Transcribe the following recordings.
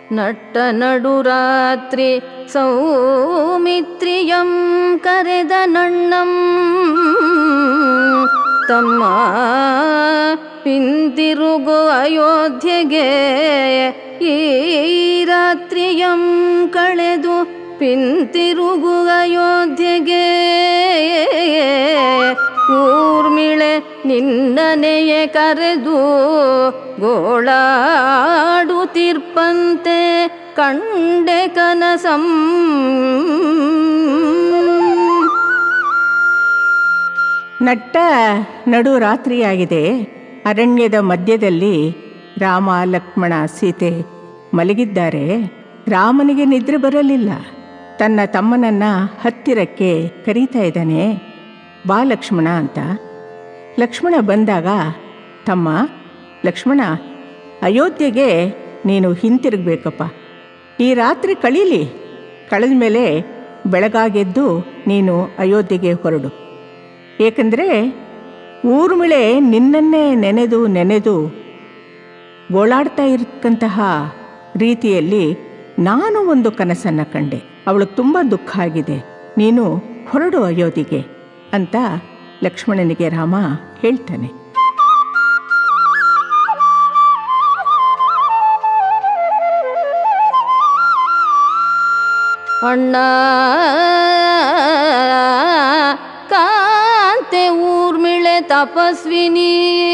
ನಟ್ಟ ನಡುರಾತ್ರಿ ಸೌಮಿತ್ರಿಯಂ ಕರೆದ ನಣ್ಣಂ ತಮ್ಮ ಪಿಂತಿರುಗು ಅಯೋಧ್ಯೆಗೆ ಈ ರಾತ್ರಿಯಂ ಕಳೆದು ಪಿಂತಿರುಗು ಅಯೋಧ್ಯೆಗೆ ಊರ್ಮಿಳೆ ನಿನ್ನನೆಯೇ ಕರೆದು ಗೋಳಾಡುತ್ತಿರ್ಪಂತೆ ಕಂಡೆ ಕನಸಂ ನಟ್ಟ ನಡು ರಾತ್ರಿಯಾಗಿದೆ ಅರಣ್ಯದ ಮಧ್ಯದಲ್ಲಿ ರಾಮ ಲಕ್ಷ್ಮಣ ಸೀತೆ ಮಲಗಿದ್ದಾರೆ ರಾಮನಿಗೆ ನಿದ್ರೆ ಬರಲಿಲ್ಲ ತನ್ನ ತಮ್ಮನನ್ನ ಹತ್ತಿರಕ್ಕೆ ಕರೀತಾ ಇದ್ದಾನೆ ಬಾ ಲಕ್ಷ್ಮಣ ಅಂತ ಲಕ್ಷ್ಮಣ ಬಂದಾಗ ತಮ್ಮ ಲಕ್ಷ್ಮಣ ಅಯೋಧ್ಯೆಗೆ ನೀನು ಹಿಂತಿರುಗಬೇಕಪ್ಪ ಈ ರಾತ್ರಿ ಕಳೀಲಿ ಕಳೆದ ಮೇಲೆ ಬೆಳಗಾಗೆದ್ದು ನೀನು ಅಯೋಧ್ಯೆಗೆ ಹೊರಡು ಏಕೆಂದರೆ ಊರ್ಮಿಳೆ ನಿನ್ನನ್ನೇ ನೆನೆದು ನೆನೆದು ಗೋಳಾಡ್ತಾ ಇರತಕ್ಕಂತಹ ರೀತಿಯಲ್ಲಿ ನಾನು ಒಂದು ಕನಸನ್ನು ಕಂಡೆ ಅವಳಿಗೆ ತುಂಬ ದುಃಖ ಆಗಿದೆ ನೀನು ಹೊರಡು ಅಯೋಧ್ಯೆಗೆ ಅಂತ ಲಕ್ಷ್ಮಣನಿಗೆ ರಾಮ ಹೇಳ್ತಾನೆ ಅಣ್ಣ ಕಾಂತೆ ಊರ್ಮಿಳೆ ತಪಸ್ವಿನಿ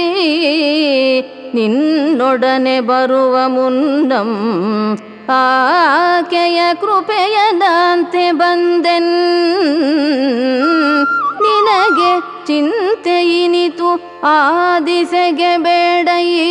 ನಿನ್ನೊಡನೆ ಬರುವ ಮುನ್ನಂ ಆಕೆಯ ಕೃಪೆಯದಂತೆ ಬಂದೆನ್ ನಿನಗೆ ಚಿಂತೆ ಇನಿತು ಆ ದಿಸೆಗೆ ಬೇಡಯಿ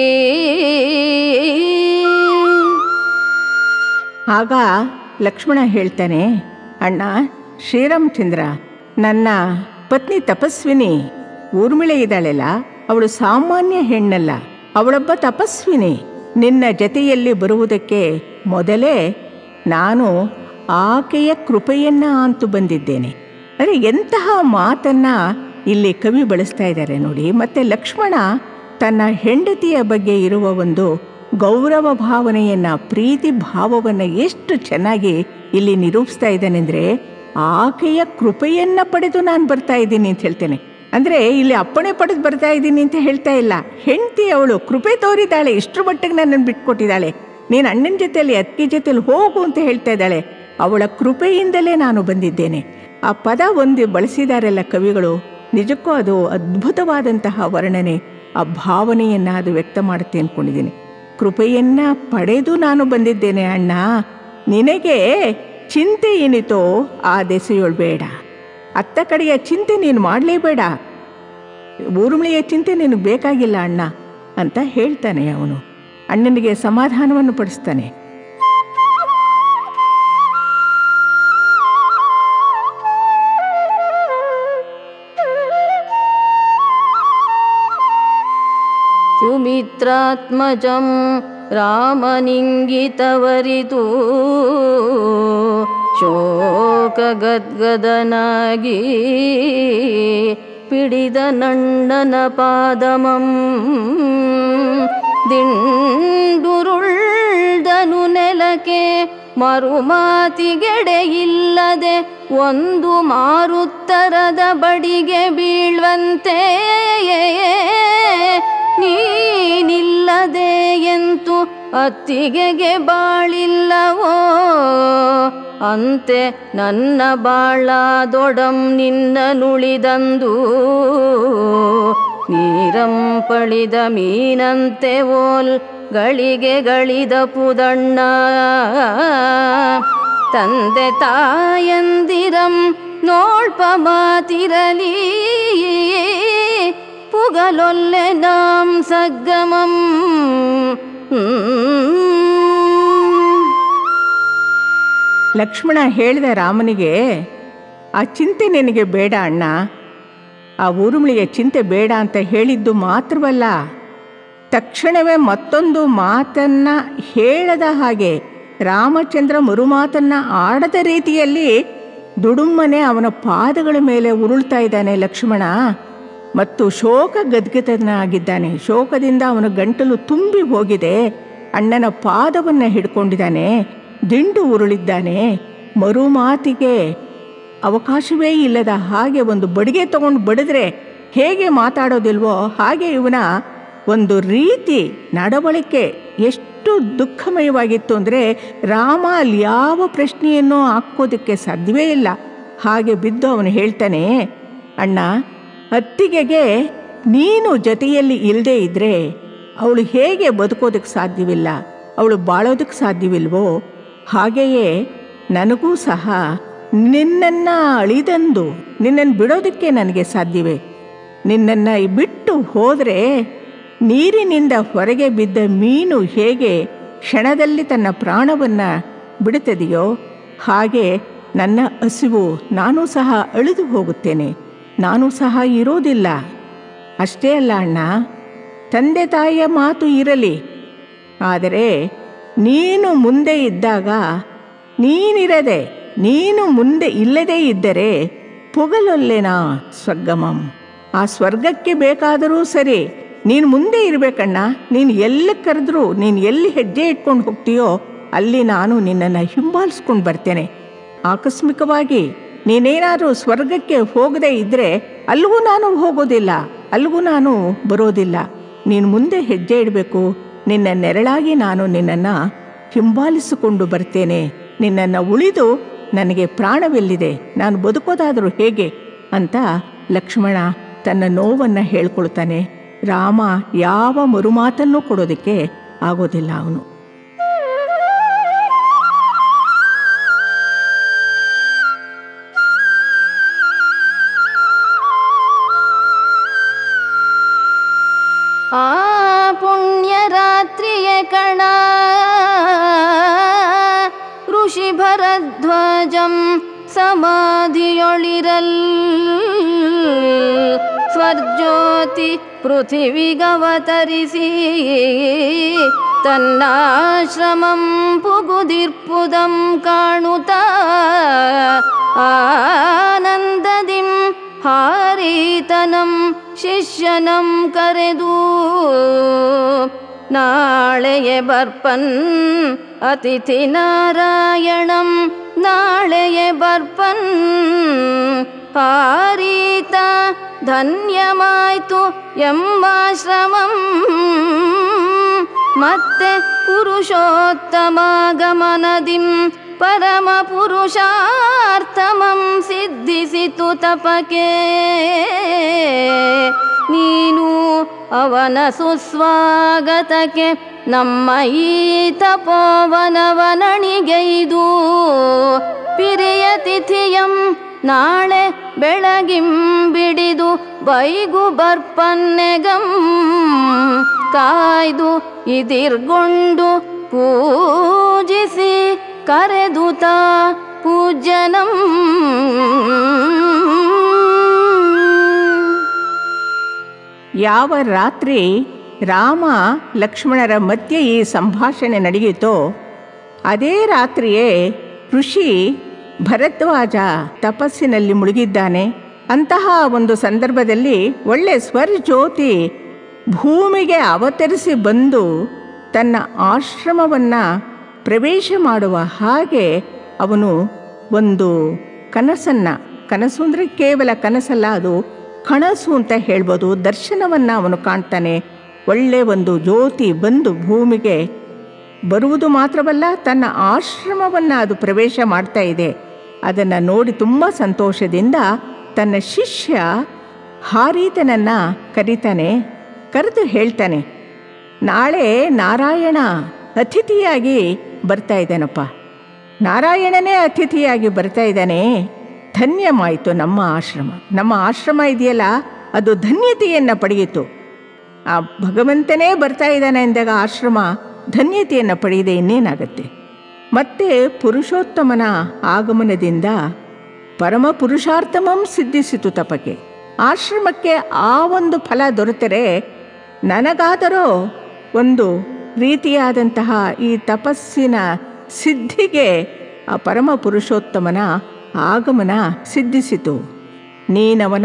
ಆಗ ಲಕ್ಷ್ಮಣ ಹೇಳ್ತಾನೆ ಅಣ್ಣ ಶ್ರೀರಾಮಚಂದ್ರ ನನ್ನ ಪತ್ನಿ ತಪಸ್ವಿನಿ ಊರ್ಮಿಳೆ ಇದ್ದಾಳೆಲ್ಲ ಅವಳು ಸಾಮಾನ್ಯ ಹೆಣ್ಣಲ್ಲ ಅವಳೊಬ್ಬ ತಪಸ್ವಿನಿ ನಿನ್ನ ಜತೆಯಲ್ಲಿ ಬರುವುದಕ್ಕೆ ಮೊದಲೇ ನಾನು ಆಕೆಯ ಕೃಪೆಯನ್ನ ಅಂತೂ ಬಂದಿದ್ದೇನೆ ಅರೆ ಎಂತಹ ಮಾತನ್ನ ಇಲ್ಲಿ ಕವಿ ಬಳಸ್ತಾ ಇದ್ದಾರೆ ನೋಡಿ ಮತ್ತೆ ಲಕ್ಷ್ಮಣ ತನ್ನ ಹೆಂಡತಿಯ ಬಗ್ಗೆ ಇರುವ ಒಂದು ಗೌರವ ಭಾವನೆಯನ್ನ ಪ್ರೀತಿ ಭಾವವನ್ನು ಎಷ್ಟು ಚೆನ್ನಾಗಿ ಇಲ್ಲಿ ನಿರೂಪಿಸ್ತಾ ಇದ್ದಾನೆಂದ್ರೆ ಆಕೆಯ ಕೃಪೆಯನ್ನ ಪಡೆದು ನಾನು ಬರ್ತಾ ಇದ್ದೀನಿ ಅಂತ ಹೇಳ್ತೇನೆ ಅಂದ್ರೆ ಇಲ್ಲಿ ಅಪ್ಪಣೆ ಪಡೆದು ಬರ್ತಾ ಇದ್ದೀನಿ ಅಂತ ಹೇಳ್ತಾ ಇಲ್ಲ ಹೆಂಡತಿ ಅವಳು ಕೃಪೆ ತೋರಿದ್ದಾಳೆ ಇಷ್ಟರ ಮಟ್ಟಿಗೆ ನನ್ನನ್ನು ಬಿಟ್ಕೊಟ್ಟಿದ್ದಾಳೆ ನೀನು ಅಣ್ಣನ ಜೊತೆಯಲ್ಲಿ ಅಕ್ಕಿ ಜೊತೆಲಿ ಹೋಗು ಅಂತ ಹೇಳ್ತಾ ಇದ್ದಾಳೆ ಅವಳ ಕೃಪೆಯಿಂದಲೇ ನಾನು ಬಂದಿದ್ದೇನೆ ಆ ಪದ ಒಂದು ಬಳಸಿದಾರೆಲ್ಲ ಕವಿಗಳು ನಿಜಕ್ಕೂ ಅದು ಅದ್ಭುತವಾದಂತಹ ವರ್ಣನೆ ಆ ಭಾವನೆಯನ್ನು ಅದು ವ್ಯಕ್ತ ಮಾಡುತ್ತೆ ಅಂದ್ಕೊಂಡಿದ್ದೀನಿ ಕೃಪೆಯನ್ನ ಪಡೆದು ನಾನು ಬಂದಿದ್ದೇನೆ ಅಣ್ಣ ನಿನಗೆ ಚಿಂತೆ ಏನಿತೋ ಆ ದೆಸೆಯೊಳ್ ಬೇಡ ಅತ್ತ ಕಡೆಯ ಚಿಂತೆ ನೀನು ಮಾಡಲೇಬೇಡ ಊರ್ಮಿಳೆಯ ಚಿಂತೆ ನಿನಗೆ ಬೇಕಾಗಿಲ್ಲ ಅಣ್ಣ ಅಂತ ಹೇಳ್ತಾನೆ ಅವನು ಅಣ್ಣನಿಗೆ ಸಮಾಧಾನವನ್ನು ಪಡಿಸ್ತಾನೆ ಸುಮಿತ್ರಾತ್ಮಜಂ ರಾಮನಿಂಗಿತವರಿತು ಶೋಕಗದ್ಗದನಾಗಿ ಪಿಡಿದ ನಣ್ಣನ ಪಾದಮಂ ದಿಂಡುರುಳ್ದನು ನೆಲಕ್ಕೆ ಮರುಮಾತಿಗೆಡೆಯಿಲ್ಲದೆ ಒಂದು ಮಾರುತ್ತರದ ಬಡಿಗೆ ಬೀಳ್ವಂತೆ ನೀನಿಲ್ಲದೆ ಎಂತು ಅತ್ತಿಗೆಗೆ ಬಾಳಿಲ್ಲವೋ ಅಂತೆ ನನ್ನ ಬಾಳಾದೊಡಂ ನಿನ್ನ ನುಳಿದಂದು ನೀರಂ ಪಳಿದ ಮೀನಂತೆ ಓಲ್ ಗಳಿಗೆ ಗಳಿದ ಪುದಣ್ಣ ತಂದೆ ತಾಯಂದಿರಂ ನೋಳ್ಪ ಮಾತಿರಲಿ ಪುಗಲೊಲ್ಲೆ ನಾಂ ಸಗ್ಗಮಂ ಲಕ್ಷ್ಮಣ ಹೇಳಿದ ರಾಮನಿಗೆ ಆ ಚಿಂತೆ ನಿನಗೆ ಬೇಡ ಅಣ್ಣ ಆ ಊರುಮಿಳಿಗೆ ಚಿಂತೆ ಬೇಡ ಅಂತ ಹೇಳಿದ್ದು ಮಾತ್ರವಲ್ಲ ತಕ್ಷಣವೇ ಮತ್ತೊಂದು ಮಾತನ್ನ ಹೇಳದ ಹಾಗೆ ರಾಮಚಂದ್ರ ಮರುಮಾತನ್ನ ಆಡದ ರೀತಿಯಲ್ಲಿ ದುಡುಮ್ಮನೆ ಅವನ ಪಾದಗಳ ಮೇಲೆ ಉರುಳ್ತಾ ಇದ್ದಾನೆ ಲಕ್ಷ್ಮಣ ಮತ್ತು ಶೋಕ ಗದ್ಗತನಾಗಿದ್ದಾನೆ ಶೋಕದಿಂದ ಅವನ ಗಂಟಲು ತುಂಬಿ ಹೋಗಿದೆ ಅಣ್ಣನ ಪಾದವನ್ನು ಹಿಡ್ಕೊಂಡಿದ್ದಾನೆ ದಿಂಡು ಉರುಳಿದ್ದಾನೆ ಮರುಮಾತಿಗೆ ಅವಕಾಶವೇ ಇಲ್ಲದ ಹಾಗೆ ಒಂದು ಬಡಿಗೆ ತಗೊಂಡು ಬಡಿದ್ರೆ ಹೇಗೆ ಮಾತಾಡೋದಿಲ್ವೋ ಹಾಗೆ ಇವನ ಒಂದು ರೀತಿ ನಡವಳಿಕೆ ಎಷ್ಟು ದುಃಖಮಯವಾಗಿತ್ತು ಅಂದರೆ ರಾಮ ಅಲ್ಲಿ ಯಾವ ಪ್ರಶ್ನೆಯನ್ನು ಹಾಕೋದಕ್ಕೆ ಸಾಧ್ಯವೇ ಇಲ್ಲ ಹಾಗೆ ಬಿದ್ದು ಅವನು ಹೇಳ್ತಾನೆ ಅಣ್ಣ ಅತ್ತಿಗೆಗೆ ನೀನು ಜೊತೆಯಲ್ಲಿ ಇಲ್ಲದೆ ಇದ್ದರೆ ಅವಳು ಹೇಗೆ ಬದುಕೋದಕ್ಕೆ ಸಾಧ್ಯವಿಲ್ಲ ಅವಳು ಬಾಳೋದಕ್ಕೆ ಸಾಧ್ಯವಿಲ್ವೋ ಹಾಗೆಯೇ ನನಗೂ ಸಹ ನಿನ್ನನ್ನು ಅಳಿದಂದು ನಿನ್ನನ್ನು ಬಿಡೋದಕ್ಕೆ ನನಗೆ ಸಾಧ್ಯವೇ ನಿನ್ನನ್ನು ಬಿಟ್ಟು ಹೋದರೆ ನೀರಿನಿಂದ ಹೊರಗೆ ಬಿದ್ದ ಮೀನು ಹೇಗೆ ಕ್ಷಣದಲ್ಲಿ ತನ್ನ ಪ್ರಾಣವನ್ನು ಬಿಡುತ್ತದೆಯೋ ಹಾಗೆ ನನ್ನ ಹಸಿವು ನಾನು ಸಹ ಅಳಿದು ಹೋಗುತ್ತೇನೆ ನಾನು ಸಹ ಇರೋದಿಲ್ಲ ಅಷ್ಟೇ ಅಲ್ಲ ಅಣ್ಣ ತಂದೆ ತಾಯಿಯ ಮಾತು ಇರಲಿ ಆದರೆ ನೀನು ಮುಂದೆ ಇದ್ದಾಗ ನೀನಿರದೆ ನೀನು ಮುಂದೆ ಇಲ್ಲದೇ ಇದ್ದರೆ ಪುಗಲೊಲ್ಲೆನಾ ಸ್ವರ್ಗಮಂ ಆ ಸ್ವರ್ಗಕ್ಕೆ ಬೇಕಾದರೂ ಸರಿ ನೀನು ಮುಂದೆ ಇರಬೇಕಣ್ಣ ನೀನು ಎಲ್ಲಿ ಕರೆದ್ರೂ ನೀನು ಎಲ್ಲಿ ಹೆಜ್ಜೆ ಇಟ್ಕೊಂಡು ಹೋಗ್ತೀಯೋ ಅಲ್ಲಿ ನಾನು ನಿನ್ನನ್ನು ಹಿಂಬಾಲಿಸ್ಕೊಂಡು ಬರ್ತೇನೆ ಆಕಸ್ಮಿಕವಾಗಿ ನೀನೇನಾದರೂ ಸ್ವರ್ಗಕ್ಕೆ ಹೋಗದೇ ಇದ್ದರೆ ಅಲ್ಲಿಗೂ ನಾನು ಹೋಗೋದಿಲ್ಲ ಅಲ್ಲಿಗೂ ನಾನು ಬರೋದಿಲ್ಲ ನೀನು ಮುಂದೆ ಹೆಜ್ಜೆ ಇಡಬೇಕು ನಿನ್ನ ನೆರಳಾಗಿ ನಾನು ನಿನ್ನನ್ನು ಹಿಂಬಾಲಿಸಿಕೊಂಡು ಬರ್ತೇನೆ ನಿನ್ನನ್ನು ಉಳಿದು ನನಗೆ ಪ್ರಾಣವೆಲ್ಲಿದೆ ನಾನು ಬದುಕೋದಾದರೂ ಹೇಗೆ ಅಂತ ಲಕ್ಷ್ಮಣ ತನ್ನ ನೋವನ್ನು ಹೇಳ್ಕೊಳ್ತಾನೆ ರಾಮ ಯಾವ ಮರುಮಾತನ್ನೂ ಕೊಡೋದಕ್ಕೆ ಆಗೋದಿಲ್ಲ ಅವನು ಆ ಪುಣ್ಯರಾತ್ರಿಯ ಕಣ ಋಷಿ ಭರದ್ವಾಜಂ ಸಮಾಧಿಯೊಳಿರಲ್ ಸ್ವರ್ಜ್ಯೋತಿ ಪೃಥಿವಿಗವತರಿಸಿ ತನ್ನಾಶ್ರಮಂ ಪುಗುದಿರ್ಪುದಂ ಕಾಣುತ್ತ ಆನಂದದಿಂ ಹಾರೀತನಂ ಶಿಷ್ಯನಂ ಕರೆದು ನಾಳೆಯ ಬರ್ಪನ್ ಅತಿಥಿ ನಾರಾಯಣಂ ನಾಳೆಯ ಬರ್ಪನ್ ಹಾರೀತ ಧನ್ಯಮಾಯ್ತು ಎಂಬಾಶ್ರಮಂ ಮತ್ತೆ ಪುರುಷೋತ್ತಮಾಗಮನದಿಂ ಪರಮ ಪುರುಷಾರ್ಥಮಂ ಸಿದ್ಧಿಸಿತು ತಪಕೆ ನೀನು ಅವನ ಸುಸ್ವಾಗತಕ್ಕೆ ನಮ್ಮ ಈ ತಪೋವನವನಣಿಗೈದು ಪಿರಿಯ ತಿಥಿಯಂ ನಾಳೆ ಬೆಳಗಿಂ ಬಿಡಿದು ಬೈಗು ಬರ್ಪನ್ನೆಗಂ ಕಾಯ್ದು ಇದಿರ್ಗೊಂಡು ಪೂಜಿಸಿ ಕರೆದುತ ಪೂಜನಂ ಯಾವ ರಾತ್ರಿ ರಾಮ ಲಕ್ಷ್ಮಣರ ಮಧ್ಯೆ ಈ ಸಂಭಾಷಣೆ ನಡೆಯಿತೋ ಅದೇ ರಾತ್ರಿಯೇ ಋಷಿ ಭರದ್ವಾಜ ತಪಸ್ಸಿನಲ್ಲಿ ಮುಳುಗಿದ್ದಾನೆ ಅಂತಹ ಒಂದು ಸಂದರ್ಭದಲ್ಲಿ ಒಳ್ಳೆ ಸ್ವರ್ಜ್ಯೋತಿ ಭೂಮಿಗೆ ಅವತರಿಸಿ ಬಂದು ತನ್ನ ಆಶ್ರಮವನ್ನು ಪ್ರವೇಶ ಮಾಡುವ ಹಾಗೆ ಅವನು ಒಂದು ಕನಸನ್ನು ಕನಸು ಅಂದರೆ ಕೇವಲ ಕನಸಲ್ಲ ಅದು ಕನಸು ಅಂತ ಹೇಳ್ಬೋದು ದರ್ಶನವನ್ನು ಅವನು ಕಾಣ್ತಾನೆ ಒಳ್ಳೆ ಒಂದು ಜ್ಯೋತಿ ಬಂದು ಭೂಮಿಗೆ ಬರುವುದು ಮಾತ್ರವಲ್ಲ ತನ್ನ ಆಶ್ರಮವನ್ನು ಅದು ಪ್ರವೇಶ ಮಾಡ್ತಾ ಇದೆ ಅದನ್ನು ನೋಡಿ ತುಂಬ ಸಂತೋಷದಿಂದ ತನ್ನ ಶಿಷ್ಯ ಹಾರೀತನನ್ನು ಕರೀತಾನೆ ಕರೆದು ಹೇಳ್ತಾನೆ ನಾಳೆ ನಾರಾಯಣ ಅತಿಥಿಯಾಗಿ ಬರ್ತಾ ಇದ್ದಾನಪ್ಪ ನಾರಾಯಣನೇ ಅತಿಥಿಯಾಗಿ ಬರ್ತಾ ಇದ್ದಾನೆ ಧನ್ಯವಾಯಿತು ನಮ್ಮ ಆಶ್ರಮ ನಮ್ಮ ಆಶ್ರಮ ಇದೆಯಲ್ಲ ಅದು ಧನ್ಯತೆಯನ್ನು ಪಡೆಯಿತು ಆ ಭಗವಂತನೇ ಬರ್ತಾ ಇದ್ದಾನೆ ಎಂದಾಗ ಆಶ್ರಮ ಧನ್ಯತೆಯನ್ನು ಪಡೆಯದೆ ಇನ್ನೇನಾಗತ್ತೆ ಮತ್ತೆ ಪುರುಷೋತ್ತಮನ ಆಗಮನದಿಂದ ಪರಮ ಪುರುಷಾರ್ಥಮಂ ಸಿದ್ಧಿಸಿತು ತಪಕ್ಕೆ ಆಶ್ರಮಕ್ಕೆ ಆ ಒಂದು ಫಲ ದೊರೆತರೆ ನನಗಾದರೂ ಒಂದು ರೀತಿಯಾದಂತಹ ಈ ತಪಸ್ಸಿನ ಸಿದ್ಧಿಗೆ ಆ ಪರಮ ಪುರುಷೋತ್ತಮನ ಆಗಮನ ಸಿದ್ಧಿಸಿತು ನೀನವನ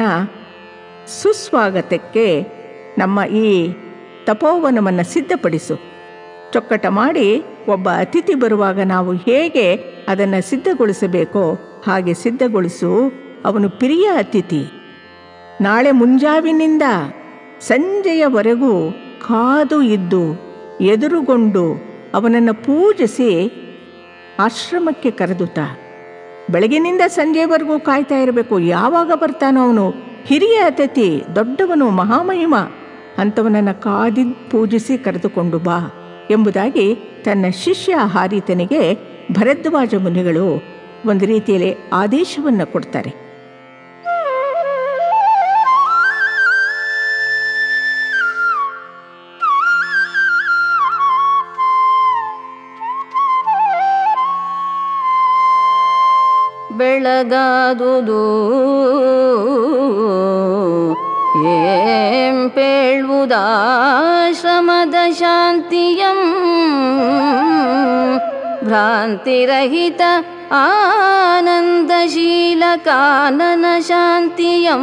ಸುಸ್ವಾಗತಕ್ಕೆ ನಮ್ಮ ಈ ತಪೋವನವನ್ನು ಸಿದ್ಧಪಡಿಸು ಚೊಕ್ಕಟ ಮಾಡಿ ಒಬ್ಬ ಅತಿಥಿ ಬರುವಾಗ ನಾವು ಹೇಗೆ ಅದನ್ನು ಸಿದ್ಧಗೊಳಿಸಬೇಕೋ ಹಾಗೆ ಸಿದ್ಧಗೊಳಿಸು ಅವನು ಪ್ರಿಯ ಅತಿಥಿ ನಾಳೆ ಮುಂಜಾವಿನಿಂದ ಸಂಜೆಯವರೆಗೂ ಕಾದು ಇದ್ದು ಎದುರುಗೊಂಡು ಅವನನ್ನು ಪೂಜಿಸಿ ಆಶ್ರಮಕ್ಕೆ ಕರೆದುತ್ತ ಬೆಳಗಿನಿಂದ ಸಂಜೆವರೆಗೂ ಕಾಯ್ತಾ ಇರಬೇಕು ಯಾವಾಗ ಬರ್ತಾನೋ ಅವನು ಹಿರಿಯ ಅತಿಥಿ ದೊಡ್ಡವನು ಮಹಾಮಹಿಮ ಅಂಥವನನ್ನು ಕಾದಿ ಪೂಜಿಸಿ ಕರೆದುಕೊಂಡು ಬಾ ಎಂಬುದಾಗಿ ತನ್ನ ಶಿಷ್ಯ ಹಾರಿತನಿಗೆ ಭರದ್ವಾಜ ಮುನಿಗಳು ಒಂದು ರೀತಿಯಲ್ಲಿ ಆದೇಶವನ್ನು ಕೊಡ್ತಾರೆ ಬೆಳಗಾದುದು ಏಂ ಪೇಳ್ವುದಾಶ್ರಮದ ಶಾಂತಿಯಂ ಭ್ರಾಂತಿರಹಿತ ಆನಂದಶೀಲ ಕಾನನ ಶಾಂತಿಯಂ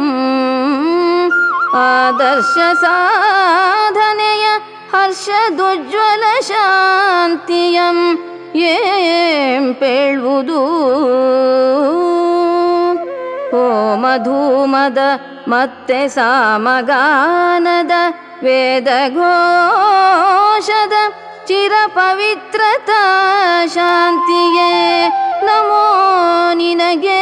ಆದರ್ಶ ಸಾಧನೆಯ ಹರ್ಷದುಜ್ವಲ ಶಾಂತಿಯಂ ಏಂ ಪೇಳ್ವುದು ಹೋಮಧೂಮದ ಮತ್ತೆ ಸಾಮಗಾನದ ವೇದಘೋಷದ ಚಿರಪವಿತ್ರತಾ ಶಾಂತಿಯೇ ನಮೋ ನಿನಗೆ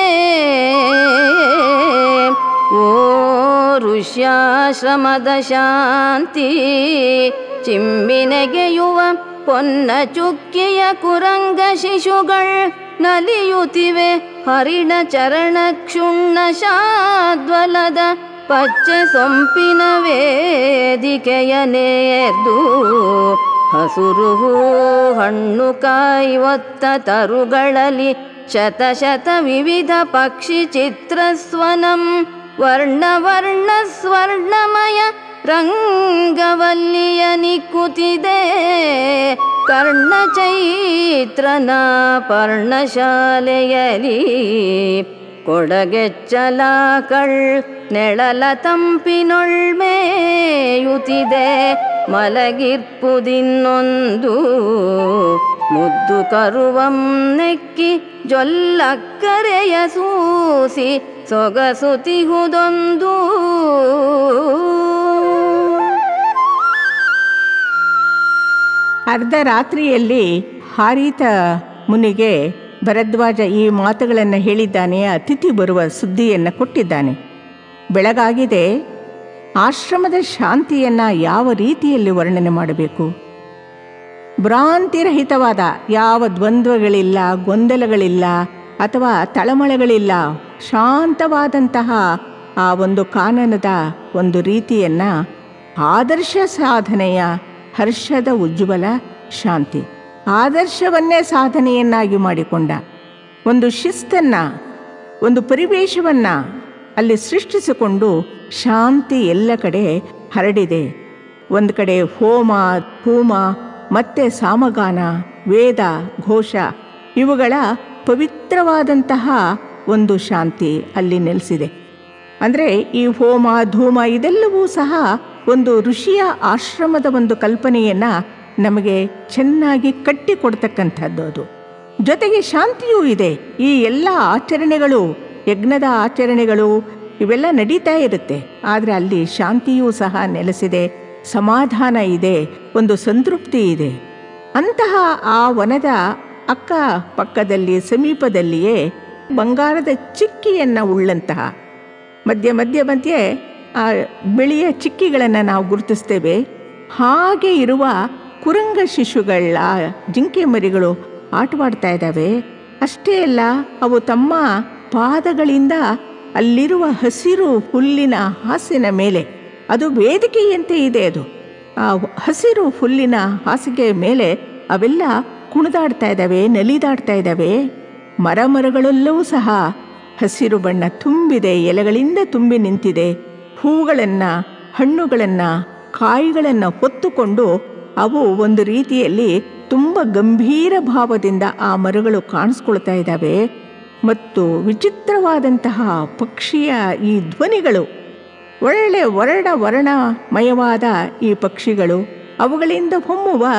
ಓ ಋಷ್ಯಾಶ್ರಮದ ಶಾಂತಿ ಚಿಮ್ಮಿನೆಗೆಯುವ ಪೊನ್ನ ಚುಕ್ಕಿಯ ಕುರಂಗ ಶಿಶುಗಳ್ ನಲಿಯುತ್ತಿವೆ ಹರಿಣ ಚರಣ ಕ್ಷುಣ್ಣ ಶಾದ್ವಲದ ಪಚ್ಚೆ ಸೊಂಪಿನ ವೇದಿಕೆಯ ನೇರ್ದು ಹಸುರು ಹೂ ಹಣ್ಣು ಕಾಯಿ ಒತ್ತ ತರುಗಳಲ್ಲಿ ಶತ ಶತ ವಿವಿಧ ಪಕ್ಷಿ ಚಿತ್ರಸ್ವನಂ ವರ್ಣ ವರ್ಣ ಸ್ವರ್ಣಮಯ ರಂಗವಲ್ಲಿಯ ನಿಕ್ಕುತ್ತಿದೆ ಕರ್ಣ ಚೈತ್ರನ ಪರ್ಣಶಾಲೆಯಲಿ ಕೊಡಗೆಚ್ಚಲಾಕಳ್ ನೆಳಲ ತಂಪಿನೊಳ್ಮೆಯುತಿದೆ ಮಲಗಿರ್ಪುದಿನ್ನೊಂದು ಮುದ್ದು ಕರುವಂ ನೆಕ್ಕಿ ಜೊಲ್ಲಕ್ಕರೆಯ ಸೂಸಿ ಸೊಗಸುತಿಹುದೊಂದು ಅರ್ಧ ರಾತ್ರಿಯಲ್ಲಿ ಹಾರೀತ ಮುನಿಗೆ ಭರದ್ವಾಜ ಈ ಮಾತುಗಳನ್ನು ಹೇಳಿದ್ದಾನೆ ಅತಿಥಿ ಬರುವ ಸುದ್ದಿಯನ್ನು ಕೊಟ್ಟಿದ್ದಾನೆ ಬೆಳಗಾಗಿದೆ ಆಶ್ರಮದ ಶಾಂತಿಯನ್ನು ಯಾವ ರೀತಿಯಲ್ಲಿ ವರ್ಣನೆ ಮಾಡಬೇಕು ಭ್ರಾಂತಿರಹಿತವಾದ ಯಾವ ದ್ವಂದ್ವಗಳಿಲ್ಲ ಗೊಂದಲಗಳಿಲ್ಲ ಅಥವಾ ತಳಮಳಗಳಿಲ್ಲ ಶಾಂತವಾದಂತಹ ಆ ಒಂದು ಕಾನನದ ಒಂದು ರೀತಿಯನ್ನು ಆದರ್ಶ ಸಾಧನೆಯ ಹರ್ಷದ ಉಜ್ವಲ ಶಾಂತಿ ಆದರ್ಶವನ್ನೇ ಸಾಧನೆಯನ್ನಾಗಿ ಮಾಡಿಕೊಂಡ ಒಂದು ಶಿಸ್ತನ್ನು ಒಂದು ಪರಿವೇಶವನ್ನು ಅಲ್ಲಿ ಸೃಷ್ಟಿಸಿಕೊಂಡು ಶಾಂತಿ ಎಲ್ಲ ಕಡೆ ಹರಡಿದೆ ಒಂದು ಕಡೆ ಹೋಮ ಹೋಮ ಮತ್ತೆ ಸಾಮಗಾನ ವೇದ ಘೋಷ ಇವುಗಳ ಪವಿತ್ರವಾದಂತಹ ಒಂದು ಶಾಂತಿ ಅಲ್ಲಿ ನೆಲೆಸಿದೆ ಅಂದರೆ ಈ ಹೋಮ ಧೂಮ ಇದೆಲ್ಲವೂ ಸಹ ಒಂದು ಋಷಿಯ ಆಶ್ರಮದ ಒಂದು ಕಲ್ಪನೆಯನ್ನು ನಮಗೆ ಚೆನ್ನಾಗಿ ಕಟ್ಟಿಕೊಡ್ತಕ್ಕಂಥದ್ದು ಅದು ಜೊತೆಗೆ ಶಾಂತಿಯೂ ಇದೆ ಈ ಎಲ್ಲ ಆಚರಣೆಗಳು ಯಜ್ಞದ ಆಚರಣೆಗಳು ಇವೆಲ್ಲ ನಡೀತಾ ಇರುತ್ತೆ ಆದರೆ ಅಲ್ಲಿ ಶಾಂತಿಯೂ ಸಹ ನೆಲೆಸಿದೆ ಸಮಾಧಾನ ಇದೆ ಒಂದು ಸಂತೃಪ್ತಿ ಇದೆ ಅಂತಹ ಆ ವನದ ಅಕ್ಕ ಪಕ್ಕದಲ್ಲಿ ಸಮೀಪದಲ್ಲಿಯೇ ಬಂಗಾರದ ಚಿಕ್ಕಿಯನ್ನು ಉಳ್ಳಂತಹ ಮಧ್ಯ ಮಧ್ಯ ಮಧ್ಯೆ ಆ ಬಿಳಿಯ ಚಿಕ್ಕಿಗಳನ್ನು ನಾವು ಗುರುತಿಸ್ತೇವೆ ಹಾಗೆ ಇರುವ ಕುರಂಗ ಶಿಶುಗಳ ಜಿಂಕೆ ಮರಿಗಳು ಆಟವಾಡ್ತಾ ಇದ್ದಾವೆ ಅಷ್ಟೇ ಅಲ್ಲ ಅವು ತಮ್ಮ ಪಾದಗಳಿಂದ ಅಲ್ಲಿರುವ ಹಸಿರು ಹುಲ್ಲಿನ ಹಾಸಿನ ಮೇಲೆ ಅದು ವೇದಿಕೆಯಂತೆ ಇದೆ ಅದು ಆ ಹಸಿರು ಹುಲ್ಲಿನ ಹಾಸಿಗೆಯ ಮೇಲೆ ಅವೆಲ್ಲ ಕುಣಿದಾಡ್ತಾ ಇದ್ದಾವೆ ನಲಿದಾಡ್ತಾ ಇದ್ದಾವೆ ಮರ ಮರಗಳೆಲ್ಲವೂ ಸಹ ಹಸಿರು ಬಣ್ಣ ತುಂಬಿದೆ ಎಲೆಗಳಿಂದ ತುಂಬಿ ನಿಂತಿದೆ ಹೂಗಳನ್ನು ಹಣ್ಣುಗಳನ್ನು ಕಾಯಿಗಳನ್ನು ಹೊತ್ತುಕೊಂಡು ಅವು ಒಂದು ರೀತಿಯಲ್ಲಿ ತುಂಬ ಗಂಭೀರ ಭಾವದಿಂದ ಆ ಮರಗಳು ಕಾಣಿಸ್ಕೊಳ್ತಾ ಇದ್ದಾವೆ ಮತ್ತು ವಿಚಿತ್ರವಾದಂತಹ ಪಕ್ಷಿಯ ಈ ಧ್ವನಿಗಳು ಒಳ್ಳೆ ವರ್ಣ ವರ್ಣಮಯವಾದ ಈ ಪಕ್ಷಿಗಳು ಅವುಗಳಿಂದ ಹೊಮ್ಮುವ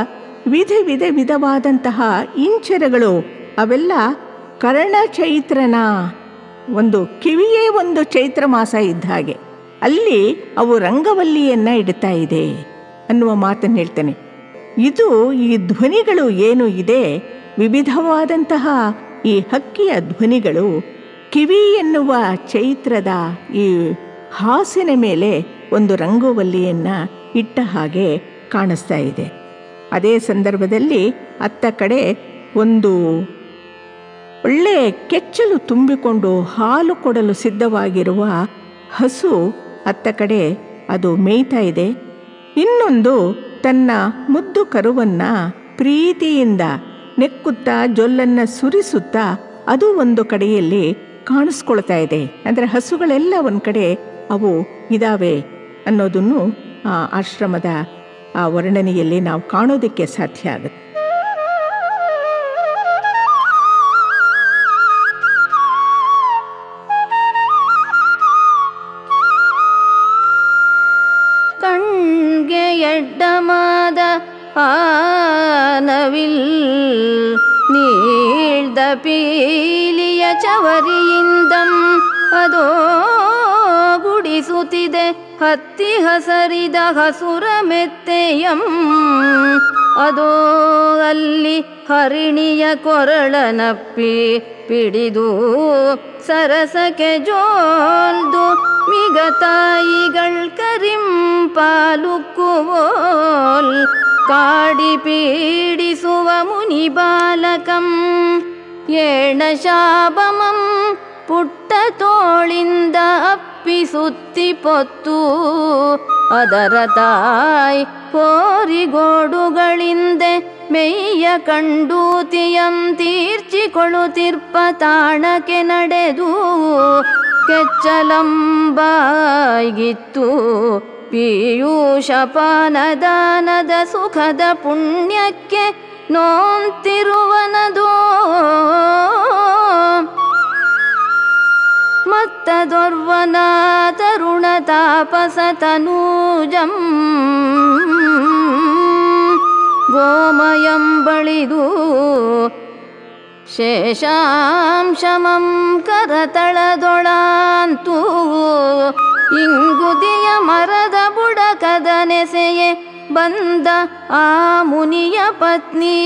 ವಿಧ ವಿಧ ವಿಧವಾದಂತಹ ಇಂಚರಗಳು ಅವೆಲ್ಲ ಕರ್ಣ ಚೈತ್ರನ ಒಂದು ಕಿವಿಯೇ ಒಂದು ಚೈತ್ರ ಮಾಸ ಇದ್ದ ಹಾಗೆ ಅಲ್ಲಿ ಅವು ರಂಗವಲ್ಲಿಯನ್ನ ಇಡ್ತಾ ಇದೆ ಅನ್ನುವ ಮಾತನ್ನು ಹೇಳ್ತಾನೆ ಇದು ಈ ಧ್ವನಿಗಳು ಏನು ಇದೆ ವಿವಿಧವಾದಂತಹ ಈ ಹಕ್ಕಿಯ ಧ್ವನಿಗಳು ಕಿವಿ ಎನ್ನುವ ಚೈತ್ರದ ಈ ಹಾಸಿನ ಮೇಲೆ ಒಂದು ರಂಗೋವಲ್ಲಿಯನ್ನ ಇಟ್ಟ ಹಾಗೆ ಕಾಣಿಸ್ತಾ ಇದೆ ಅದೇ ಸಂದರ್ಭದಲ್ಲಿ ಅತ್ತ ಕಡೆ ಒಂದು ಒಳ್ಳೆ ಕೆಚ್ಚಲು ತುಂಬಿಕೊಂಡು ಹಾಲು ಕೊಡಲು ಸಿದ್ಧವಾಗಿರುವ ಹಸು ಅತ್ತ ಕಡೆ ಅದು ಮೇಯ್ತಾ ಇದೆ ಇನ್ನೊಂದು ತನ್ನ ಮುದ್ದು ಕರುವನ್ನ ಪ್ರೀತಿಯಿಂದ ನೆಕ್ಕುತ್ತಾ ಜೊಲ್ಲನ್ನ ಸುರಿಸುತ್ತಾ ಅದು ಒಂದು ಕಡೆಯಲ್ಲಿ ಕಾಣಿಸ್ಕೊಳ್ತಾ ಇದೆ ಅಂದರೆ ಹಸುಗಳೆಲ್ಲ ಒಂದು ಕಡೆ ಅವು ಇದಾವೆ ಅನ್ನೋದನ್ನು ಆ ಆಶ್ರಮದ ಆ ವರ್ಣನೆಯಲ್ಲಿ ನಾವು ಕಾಣೋದಕ್ಕೆ ಸಾಧ್ಯ ಆಗುತ್ತೆ கண்கே எட்டமாத ஆனவில் நீழ்ந்த ಪೀಲಿಯ ಚವರಿಯಿಂದಂ ಅದೋ ಗುಡಿಸುತ್ತಿದೆ ಹತ್ತಿ ಹಸರಿದ ಹಸುರ ಮೆತ್ತೆಯಂ ಅದೋ ಅಲ್ಲಿ ಹರಿಣಿಯ ಕೊರಳನಪ್ಪಿ പിടിതു സരസക്കെ ജോൽതു മികതായികൾ കരിമ്പാലുക്കുവോൽ കാടി പീഡിസുവ മുനി ബാലകം ಏಣ ಶಾಪಮಂ ಪುಟ್ಟ ತೋಳಿಂದ ಅಪ್ಪಿಸುತ್ತಿ ಪೊತ್ತು ಅದರ ತಾಯ್ ಕೋರಿಗೋಡುಗಳಿಂದೆ ಮೆಯ್ಯ ಕಂಡೂತಿಯಂ ತೀರ್ಚಿಕೊಳ್ಳುತ್ತಿರ್ಪ ತಾಣಕ್ಕೆ ನಡೆದು ಕೆಚ್ಚಲಂಬಾಗಿತ್ತು ಪೀಯೂಷಪಾನದಾನದ ಸುಖದ ಪುಣ್ಯಕ್ಕೆ ನೋಂತಿರುವನದೋ ಮತ್ತದೊರ್ವನ ತರುಣ ತಾಪಸ ತನೂಜಂ ಗೋಮಯಂ ಬಳಿದು ಶೇಷಾಂಶಮಂ ಕರತಳದೊಳಾಂತೂ ಇಂಗುದಿಯ ಮರದ ಬುಡಕದ ನೆಸೆಯೇ ಬಂದ ಆ ಮುನಿಯ ಪತ್ನಿ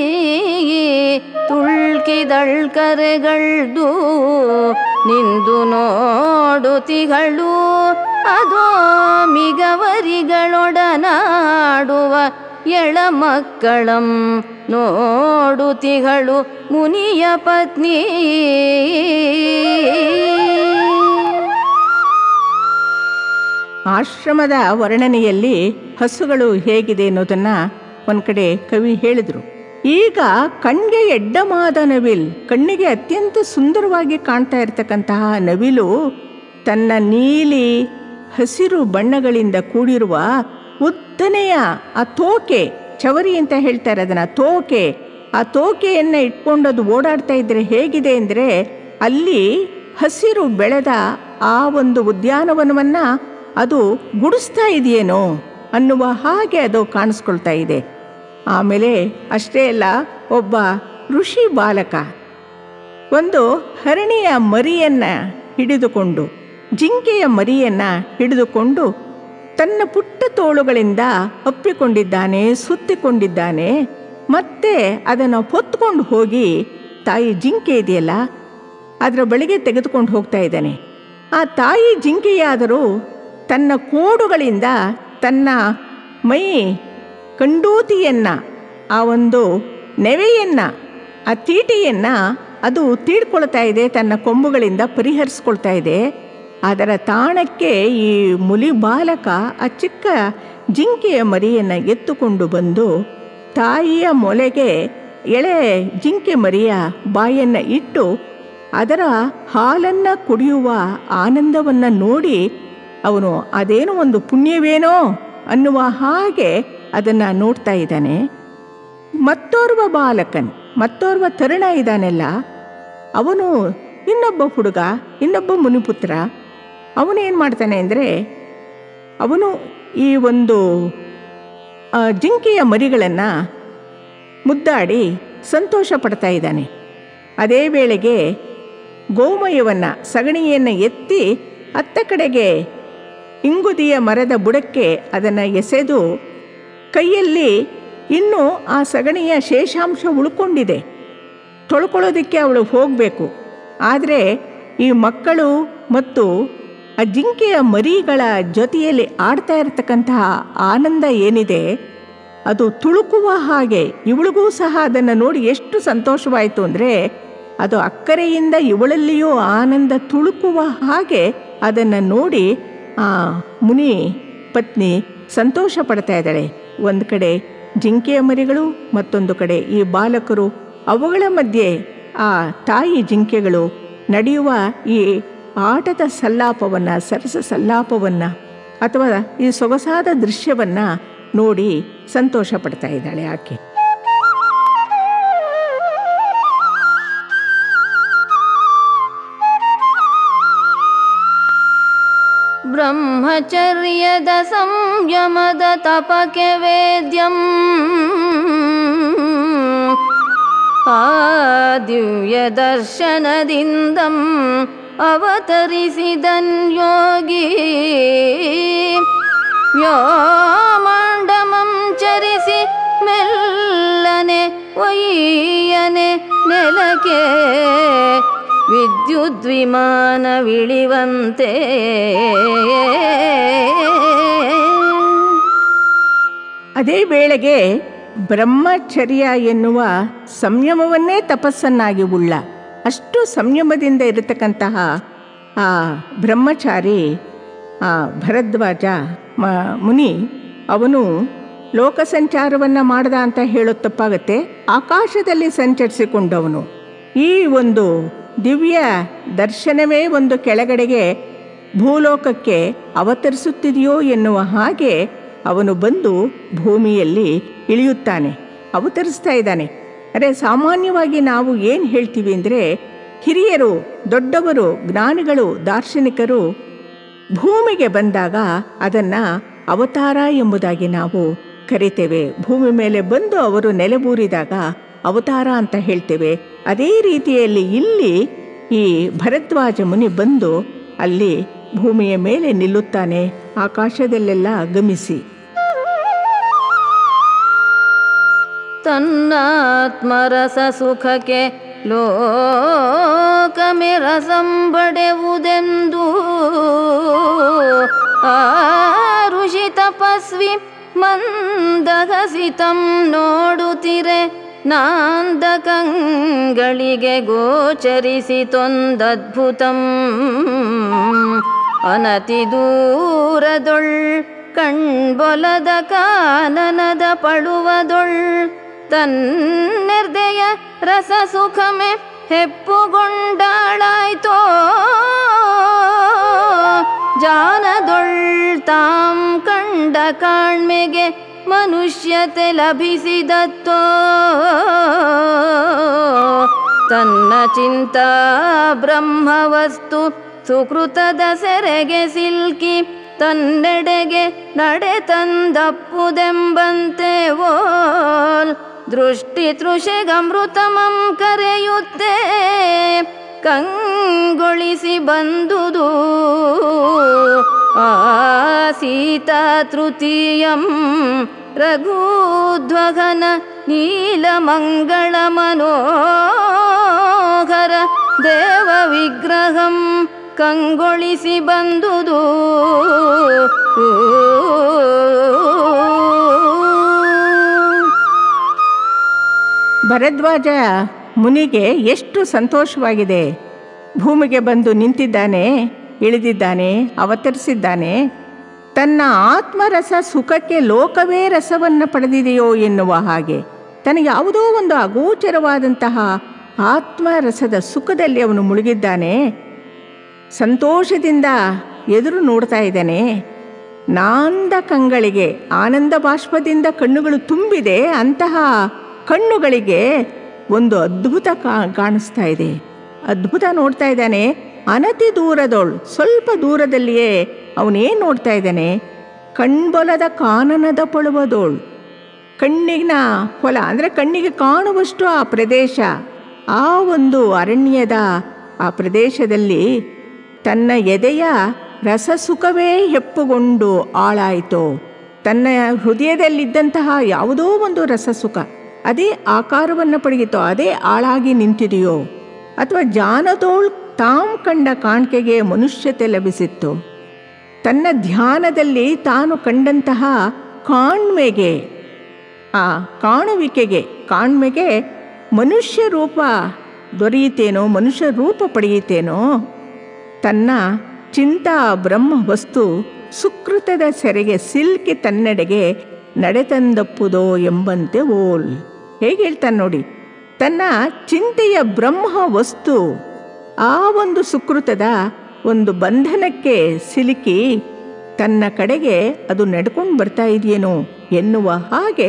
ತುಳ್ಕಿದಳ್ ಕರೆಗಳ್ದು ನಿಂದು ನೋಡುತಿಗಳು ಅದೋ ಮಿಗವರಿಗಳೊಡನಾಡುವ ಎಳ ಮಕ್ಕಳಂ ನೋಡುತಿಗಳು ಮುನಿಯ ಪತ್ನಿ ಆಶ್ರಮದ ವರ್ಣನೆಯಲ್ಲಿ ಹಸುಗಳು ಹೇಗಿದೆ ಅನ್ನೋದನ್ನು ಒಂದು ಕಡೆ ಕವಿ ಹೇಳಿದರು ಈಗ ಕಣ್ಗೆ ಎಡ್ಡಮಾದ ನವಿಲ್ ಕಣ್ಣಿಗೆ ಅತ್ಯಂತ ಸುಂದರವಾಗಿ ಕಾಣ್ತಾ ಇರತಕ್ಕಂತಹ ನವಿಲು ತನ್ನ ನೀಲಿ ಹಸಿರು ಬಣ್ಣಗಳಿಂದ ಕೂಡಿರುವ ಉದ್ದನೆಯ ಆ ತೋಕೆ ಚವರಿ ಅಂತ ಹೇಳ್ತಾರೆ ಅದನ್ನು ತೋಕೆ ಆ ತೋಕೆಯನ್ನು ಇಟ್ಕೊಂಡು ಅದು ಓಡಾಡ್ತಾ ಇದ್ರೆ ಹೇಗಿದೆ ಅಂದರೆ ಅಲ್ಲಿ ಹಸಿರು ಬೆಳೆದ ಆ ಒಂದು ಉದ್ಯಾನವನವನ್ನು ಅದು ಗುಡಿಸ್ತಾ ಇದೆಯೇನೋ ಅನ್ನುವ ಹಾಗೆ ಅದು ಕಾಣಿಸ್ಕೊಳ್ತಾ ಇದೆ ಆಮೇಲೆ ಅಷ್ಟೇ ಅಲ್ಲ ಒಬ್ಬ ಋಷಿ ಬಾಲಕ ಒಂದು ಹರಣಿಯ ಮರಿಯನ್ನು ಹಿಡಿದುಕೊಂಡು ಜಿಂಕೆಯ ಮರಿಯನ್ನು ಹಿಡಿದುಕೊಂಡು ತನ್ನ ಪುಟ್ಟ ತೋಳುಗಳಿಂದ ಅಪ್ಪಿಕೊಂಡಿದ್ದಾನೆ ಸುತ್ತಿಕೊಂಡಿದ್ದಾನೆ ಮತ್ತೆ ಅದನ್ನು ಹೊತ್ಕೊಂಡು ಹೋಗಿ ತಾಯಿ ಜಿಂಕೆ ಇದೆಯಲ್ಲ ಅದರ ಬಳಿಗೆ ತೆಗೆದುಕೊಂಡು ಹೋಗ್ತಾ ಇದ್ದಾನೆ ಆ ತಾಯಿ ಜಿಂಕೆಯಾದರೂ ತನ್ನ ಕೋಡುಗಳಿಂದ ತನ್ನ ಮೈ ಕಂಡೂತಿಯನ್ನು ಆ ಒಂದು ನೆವೆಯನ್ನು ಆ ತೀಟಿಯನ್ನು ಅದು ತೀಡ್ಕೊಳ್ತಾ ಇದೆ ತನ್ನ ಕೊಂಬುಗಳಿಂದ ಪರಿಹರಿಸ್ಕೊಳ್ತಾ ಇದೆ ಅದರ ತಾಣಕ್ಕೆ ಈ ಮುಲಿ ಬಾಲಕ ಆ ಚಿಕ್ಕ ಜಿಂಕೆಯ ಮರಿಯನ್ನು ಎತ್ತುಕೊಂಡು ಬಂದು ತಾಯಿಯ ಮೊಲೆಗೆ ಎಳೆ ಜಿಂಕೆ ಮರಿಯ ಬಾಯನ್ನು ಇಟ್ಟು ಅದರ ಹಾಲನ್ನು ಕುಡಿಯುವ ಆನಂದವನ್ನು ನೋಡಿ ಅವನು ಅದೇನೋ ಒಂದು ಪುಣ್ಯವೇನೋ ಅನ್ನುವ ಹಾಗೆ ಅದನ್ನು ನೋಡ್ತಾ ಇದ್ದಾನೆ ಮತ್ತೋರ್ವ ಬಾಲಕನ್ ಮತ್ತೋರ್ವ ತರುಣ ಇದ್ದಾನೆಲ್ಲ ಅವನು ಇನ್ನೊಬ್ಬ ಹುಡುಗ ಇನ್ನೊಬ್ಬ ಮುನಿಪುತ್ರ ಅವನೇನು ಮಾಡ್ತಾನೆ ಅಂದರೆ ಅವನು ಈ ಒಂದು ಆ, ಜಿಂಕೆಯ ಮರಿಗಳನ್ನು ಮುದ್ದಾಡಿ ಸಂತೋಷ ಪಡ್ತಾ ಇದ್ದಾನೆ ಅದೇ ವೇಳೆಗೆ ಗೋಮಯವನ್ನು ಸಗಣಿಯನ್ನು ಎತ್ತಿ ಅತ್ತ ಕಡೆಗೆ ಇಂಗುದಿಯ ಮರದ ಬುಡಕ್ಕೆ ಅದನ್ನು ಎಸೆದು ಕೈಯಲ್ಲಿ ಇನ್ನೂ ಆ ಸಗಣಿಯ ಶೇಷಾಂಶ ಉಳ್ಕೊಂಡಿದೆ ತೊಳ್ಕೊಳ್ಳೋದಕ್ಕೆ ಅವಳು ಹೋಗಬೇಕು ಆದರೆ ಈ ಮಕ್ಕಳು ಮತ್ತು ಆ ಜಿಂಕೆಯ ಮರಿಗಳ ಜೊತೆಯಲ್ಲಿ ಆಡ್ತಾ ಇರತಕ್ಕಂತಹ ಆನಂದ ಏನಿದೆ ಅದು ತುಳುಕುವ ಹಾಗೆ ಇವಳಿಗೂ ಸಹ ಅದನ್ನು ನೋಡಿ ಎಷ್ಟು ಸಂತೋಷವಾಯಿತು ಅಂದರೆ ಅದು ಅಕ್ಕರೆಯಿಂದ ಇವಳಲ್ಲಿಯೂ ಆನಂದ ತುಳುಕುವ ಹಾಗೆ ಅದನ್ನು ನೋಡಿ ಆ ಮುನಿ ಪತ್ನಿ ಸಂತೋಷ ಪಡ್ತಾ ಇದ್ದಾಳೆ ಒಂದು ಕಡೆ ಜಿಂಕೆಯ ಮರಿಗಳು ಮತ್ತೊಂದು ಕಡೆ ಈ ಬಾಲಕರು ಅವುಗಳ ಮಧ್ಯೆ ಆ ತಾಯಿ ಜಿಂಕೆಗಳು ನಡೆಯುವ ಈ ಆಟದ ಸಲ್ಲಾಪವನ್ನು ಸರಸ ಸಲ್ಲಾಪವನ್ನು ಅಥವಾ ಈ ಸೊಗಸಾದ ದೃಶ್ಯವನ್ನು ನೋಡಿ ಸಂತೋಷ ಪಡ್ತಾ ಇದ್ದಾಳೆ ಆಕೆ ಬ್ರಹ್ಮಚರ್ಯದ ಸಂಯಮದ ತಪಕ್ಕೆ ವೇದ್ಯಂ ಆ ದಿವ್ಯ ದರ್ಶನದಿಂದಂ ಅವತರಿಸಿದನ್ ಯೋಗಿ ವ್ಯೋಮಾಂಡಮಂ ಚರಿಸಿ ಮೆಲ್ಲನೆ ಒಯ್ಯನೆ ನೆಲಕ್ಕೆ ವಿದ್ಯುದ್ವಿಮಾನವಿಳಿವಂತೆ ಅದೇ ವೇಳೆಗೆ ಬ್ರಹ್ಮಚರ್ಯ ಎನ್ನುವ ಸಂಯಮವನ್ನೇ ತಪಸ್ಸನ್ನಾಗಿ ಉಳ್ಳ ಅಷ್ಟು ಸಂಯಮದಿಂದ ಇರತಕ್ಕಂತಹ ಆ ಬ್ರಹ್ಮಚಾರಿ ಆ ಭರದ್ವಾಜ ಮ ಮುನಿ ಅವನು ಲೋಕ ಸಂಚಾರವನ್ನು ಮಾಡ್ದ ಅಂತ ಹೇಳೋದು ತಪ್ಪಾಗತ್ತೆ ಆಕಾಶದಲ್ಲಿ ಸಂಚರಿಸಿಕೊಂಡವನು ಈ ಒಂದು ದಿವ್ಯ ದರ್ಶನವೇ ಒಂದು ಕೆಳಗಡೆಗೆ ಭೂಲೋಕಕ್ಕೆ ಅವತರಿಸುತ್ತಿದೆಯೋ ಎನ್ನುವ ಹಾಗೆ ಅವನು ಬಂದು ಭೂಮಿಯಲ್ಲಿ ಇಳಿಯುತ್ತಾನೆ ಅವತರಿಸ್ತಾ ಇದ್ದಾನೆ ಅರೆ ಸಾಮಾನ್ಯವಾಗಿ ನಾವು ಏನು ಹೇಳ್ತೀವಿ ಅಂದರೆ ಹಿರಿಯರು ದೊಡ್ಡವರು ಜ್ಞಾನಿಗಳು ದಾರ್ಶನಿಕರು ಭೂಮಿಗೆ ಬಂದಾಗ ಅದನ್ನು ಅವತಾರ ಎಂಬುದಾಗಿ ನಾವು ಕರಿತೇವೆ ಭೂಮಿ ಮೇಲೆ ಬಂದು ಅವರು ನೆಲೆಬೂರಿದಾಗ ಅವತಾರ ಅಂತ ಹೇಳ್ತೇವೆ ಅದೇ ರೀತಿಯಲ್ಲಿ ಇಲ್ಲಿ ಈ ಭರದ್ವಾಜ ಮುನಿ ಬಂದು ಅಲ್ಲಿ ಭೂಮಿಯ ಮೇಲೆ ನಿಲ್ಲುತ್ತಾನೆ ಆಕಾಶದಲ್ಲೆಲ್ಲ ಗಮಿಸಿ ತನ್ನಾತ್ಮರಸ ಸುಖಕ್ಕೆ ಲೋಕಮೆ ರಸಂಬಡೆವುದೆಂದು ಆ ಋಷಿ ತಪಸ್ವಿ ಮಂದಗಸಿತಂ ನೋಡುತ್ತಿರೆ ನಾಂದಕಂಗಳಿಗೆ ಗೋಚರಿಸಿತೊಂದದ್ಭುತಂ ಅನತಿ ದೂರದೊಳ್ ಕಣ್ಬೊಲದ ಕಾನನದ ಪಳುವದೊಳ್ ತನ್ನೆರ್ದೆಯ ರಸ ಸುಖಮೆ ಹೆಪ್ಪುಗೊಂಡಾಳಾಯ್ತೋ ಜಾನದೊಳ್ ತಾಂ ಕಂಡ ಕಾಣ್ಮೆಗೆ ಮನುಷ್ಯತೆ ಲಭಿಸಿದತ್ತೋ ತನ್ನ ಚಿಂತಾ ಬ್ರಹ್ಮವಸ್ತು ಸುಕೃತದ ಸೆರೆಗೆ ಸಿಲ್ಕಿ ತನ್ನೆಡೆಗೆ ನಡೆ ತಂದಪ್ಪುದೆಂಬಂತೆ ಓಲ್ ದೃಷ್ಟಿ ತೃಷೆಗಮೃತಮಂ ಕರೆಯುತ್ತೆ ಕಂಗೊಳಿಸಿ ಬಂದುದು ಆ ಸೀತಾ ತೃತೀಯಂ ರಘೂಧ್ವಘನ ನೀಲಮಂಗಳ ಮನೋಹರ ದೇವ ವಿಗ್ರಹಂ ಕಂಗೊಳಿಸಿ ಬಂದುದು ಭರದ್ವಾಜ ಮುನಿಗೆ ಎಷ್ಟು ಸಂತೋಷವಾಗಿದೆ ಭೂಮಿಗೆ ಬಂದು ನಿಂತಿದ್ದಾನೆ ಇಳಿದಿದ್ದಾನೆ ಅವತರಿಸಿದ್ದಾನೆ ತನ್ನ ಆತ್ಮರಸ ಸುಖಕ್ಕೆ ಲೋಕವೇ ರಸವನ್ನು ಪಡೆದಿದೆಯೋ ಎನ್ನುವ ಹಾಗೆ ತನಗೆ ಯಾವುದೋ ಒಂದು ಅಗೋಚರವಾದಂತಹ ಆತ್ಮರಸದ ಸುಖದಲ್ಲಿ ಅವನು ಮುಳುಗಿದ್ದಾನೆ ಸಂತೋಷದಿಂದ ಎದುರು ನೋಡ್ತಾ ಇದ್ದಾನೆ ನಾಂದ ಕಂಗಳಿಗೆ ಆನಂದ ಬಾಷ್ಪದಿಂದ ಕಣ್ಣುಗಳು ತುಂಬಿದೆ ಅಂತಹ ಕಣ್ಣುಗಳಿಗೆ ಒಂದು ಅದ್ಭುತ ಕಾ- ಕಾಣಿಸ್ತಾ ಇದೆ ಅದ್ಭುತ ನೋಡ್ತಾ ಇದ್ದಾನೆ ಅನತಿ ದೂರದೋಳು ಸ್ವಲ್ಪ ದೂರದಲ್ಲಿಯೇ ಅವನೇನು ನೋಡ್ತಾ ಇದ್ದಾನೆ ಕಣ್ಬೊಲದ ಕಾನನದ ಪಳುವದೋಳು ಕಣ್ಣಿನ ಹೊಲ ಅಂದರೆ ಕಣ್ಣಿಗೆ ಕಾಣುವಷ್ಟು ಆ ಪ್ರದೇಶ ಆ ಒಂದು ಅರಣ್ಯದ ಆ ಪ್ರದೇಶದಲ್ಲಿ ತನ್ನ ಎದೆಯ ರಸಸುಖವೇ ಹೆಪ್ಪುಗೊಂಡು ಆಳಾಯಿತು ತನ್ನ ಹೃದಯದಲ್ಲಿದ್ದಂತಹ ಯಾವುದೋ ಒಂದು ರಸಸುಖ ಅದೇ ಆಕಾರವನ್ನು ಪಡೆಯಿತೋ ಅದೇ ಆಳಾಗಿ ನಿಂತಿದೆಯೋ ಅಥವಾ ಜಾನದೋಳ್ ತಾಂ ಕಂಡ ಕಾಣಿಕೆಗೆ ಮನುಷ್ಯತೆ ಲಭಿಸಿತ್ತು ತನ್ನ ಧ್ಯಾನದಲ್ಲಿ ತಾನು ಕಂಡಂತಹ ಕಾಣ್ಮೆಗೆ ಆ ಕಾಣುವಿಕೆಗೆ ಕಾಣ್ಮೆಗೆ ಮನುಷ್ಯ ರೂಪ ದೊರೆಯುತ್ತೇನೋ ಮನುಷ್ಯ ರೂಪ ಪಡೆಯುತ್ತೇನೋ ತನ್ನ ಚಿಂತಾ ಬ್ರಹ್ಮ ವಸ್ತು ಸುಕೃತದ ಸೆರೆಗೆ ಸಿಲ್ಕಿ ತನ್ನೆಡೆಗೆ ನಡೆತಂದಪ್ಪುದೋ ಎಂಬಂತೆ ಓಲ್ ಹೇಗೆ ಹೇಳ್ತಾನೆ ನೋಡಿ ತನ್ನ ಚಿಂತೆಯ ಬ್ರಹ್ಮ ವಸ್ತು ಆ ಒಂದು ಸುಕೃತದ ಒಂದು ಬಂಧನಕ್ಕೆ ಸಿಲುಕಿ ತನ್ನ ಕಡೆಗೆ ಅದು ನಡ್ಕೊಂಡು ಬರ್ತಾ ಇದೆಯೇನೋ ಎನ್ನುವ ಹಾಗೆ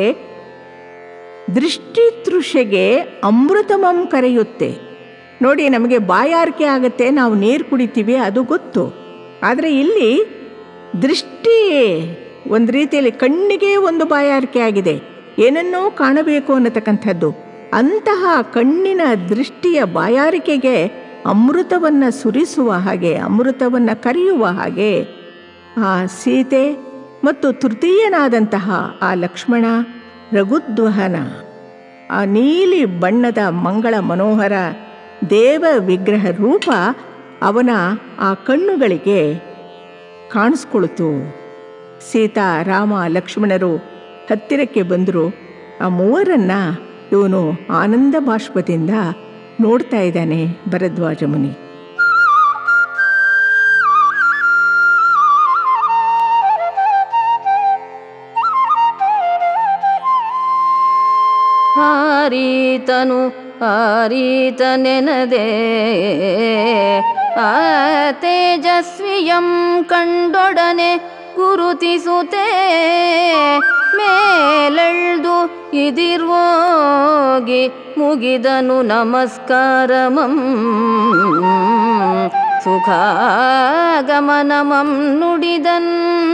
ದೃಷ್ಟಿತೃಷೆಗೆ ಅಮೃತಮಂ ಕರೆಯುತ್ತೆ ನೋಡಿ ನಮಗೆ ಬಾಯಾರಿಕೆ ಆಗುತ್ತೆ ನಾವು ನೀರು ಕುಡಿತೀವಿ ಅದು ಗೊತ್ತು ಆದರೆ ಇಲ್ಲಿ ದೃಷ್ಟಿ ಒಂದು ರೀತಿಯಲ್ಲಿ ಕಣ್ಣಿಗೆ ಒಂದು ಬಾಯಾರಿಕೆ ಆಗಿದೆ ಏನನ್ನೋ ಕಾಣಬೇಕು ಅನ್ನತಕ್ಕಂಥದ್ದು ಅಂತಹ ಕಣ್ಣಿನ ದೃಷ್ಟಿಯ ಬಾಯಾರಿಕೆಗೆ ಅಮೃತವನ್ನು ಸುರಿಸುವ ಹಾಗೆ ಅಮೃತವನ್ನು ಕರೆಯುವ ಹಾಗೆ ಆ ಸೀತೆ ಮತ್ತು ತೃತೀಯನಾದಂತಹ ಆ ಲಕ್ಷ್ಮಣ ರಘುದ್ವಹನ ಆ ನೀಲಿ ಬಣ್ಣದ ಮಂಗಳ ಮನೋಹರ ದೇವ ವಿಗ್ರಹ ರೂಪ ಅವನ ಆ ಕಣ್ಣುಗಳಿಗೆ ಕಾಣಿಸ್ಕೊಳ್ತು ಸೀತಾ ರಾಮ ಲಕ್ಷ್ಮಣರು ಹತ್ತಿರಕ್ಕೆ ಬಂದರು ಆ ಮೂವರನ್ನ ಇವನು ಆನಂದ ಬಾಷ್ಪದಿಂದ ನೋಡ್ತಾ ಇದ್ದಾನೆ ಭರದ್ವಾಜ ಮುನಿ ಹಾರೀತನು ಹಾರೀತ ನೆನದೆ ಆ ತೇಜಸ್ವಿಯಂ ಕಂಡೊಡನೆ ಗುರುತಿಸುತ್ತೆ ಮೇಲೆಳ್ದು ಇದಿರ್ವೋಗಿ ಮುಗಿದನು ನಮಸ್ಕಾರಮಂ ಸುಖಾಗಮನಮಂ ನುಡಿದನ್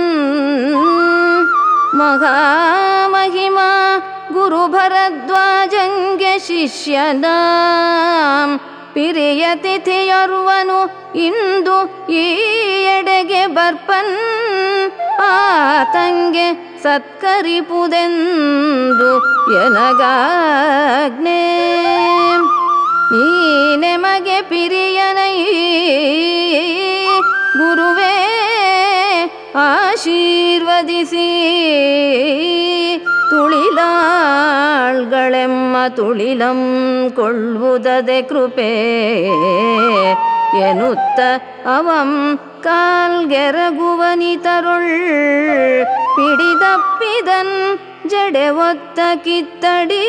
ಮಹಾಮಹಿಮಾ ಗುರುಭರದ್ವಾಜಂಗೆ ಶಿಷ್ಯನಾಂ ಪಿರಿಯ ತಿಥಿಯೊರ್ವನು ಇಂದು ಈ ಎಡೆಗೆ ಬರ್ಪನ್ ಆತಂಗೆ ಸತ್ಕರಿಪುದೆಂದು ಎನಗಾಜ್ಞೆ ಈ ನೆಮಗೆ ಪಿರಿಯನೈ ಗುರುವೇ ಆಶೀರ್ವದಿಸಿ ತುಳಿಲಾಳ್ಗಳೆಮ್ಮ ತುಳಿಲಂ ಕೊಳ್ಳುವುದದೆ ಕೃಪೆ ಎನ್ನುತ್ತ ಅವಂ ಕಾಲ್ಗೆರಗುವನಿತರುಳ್ ಪಿಡಿದಪ್ಪಿದನ್ ಜಡೆ ಒತ್ತ ಕಿತ್ತಡಿ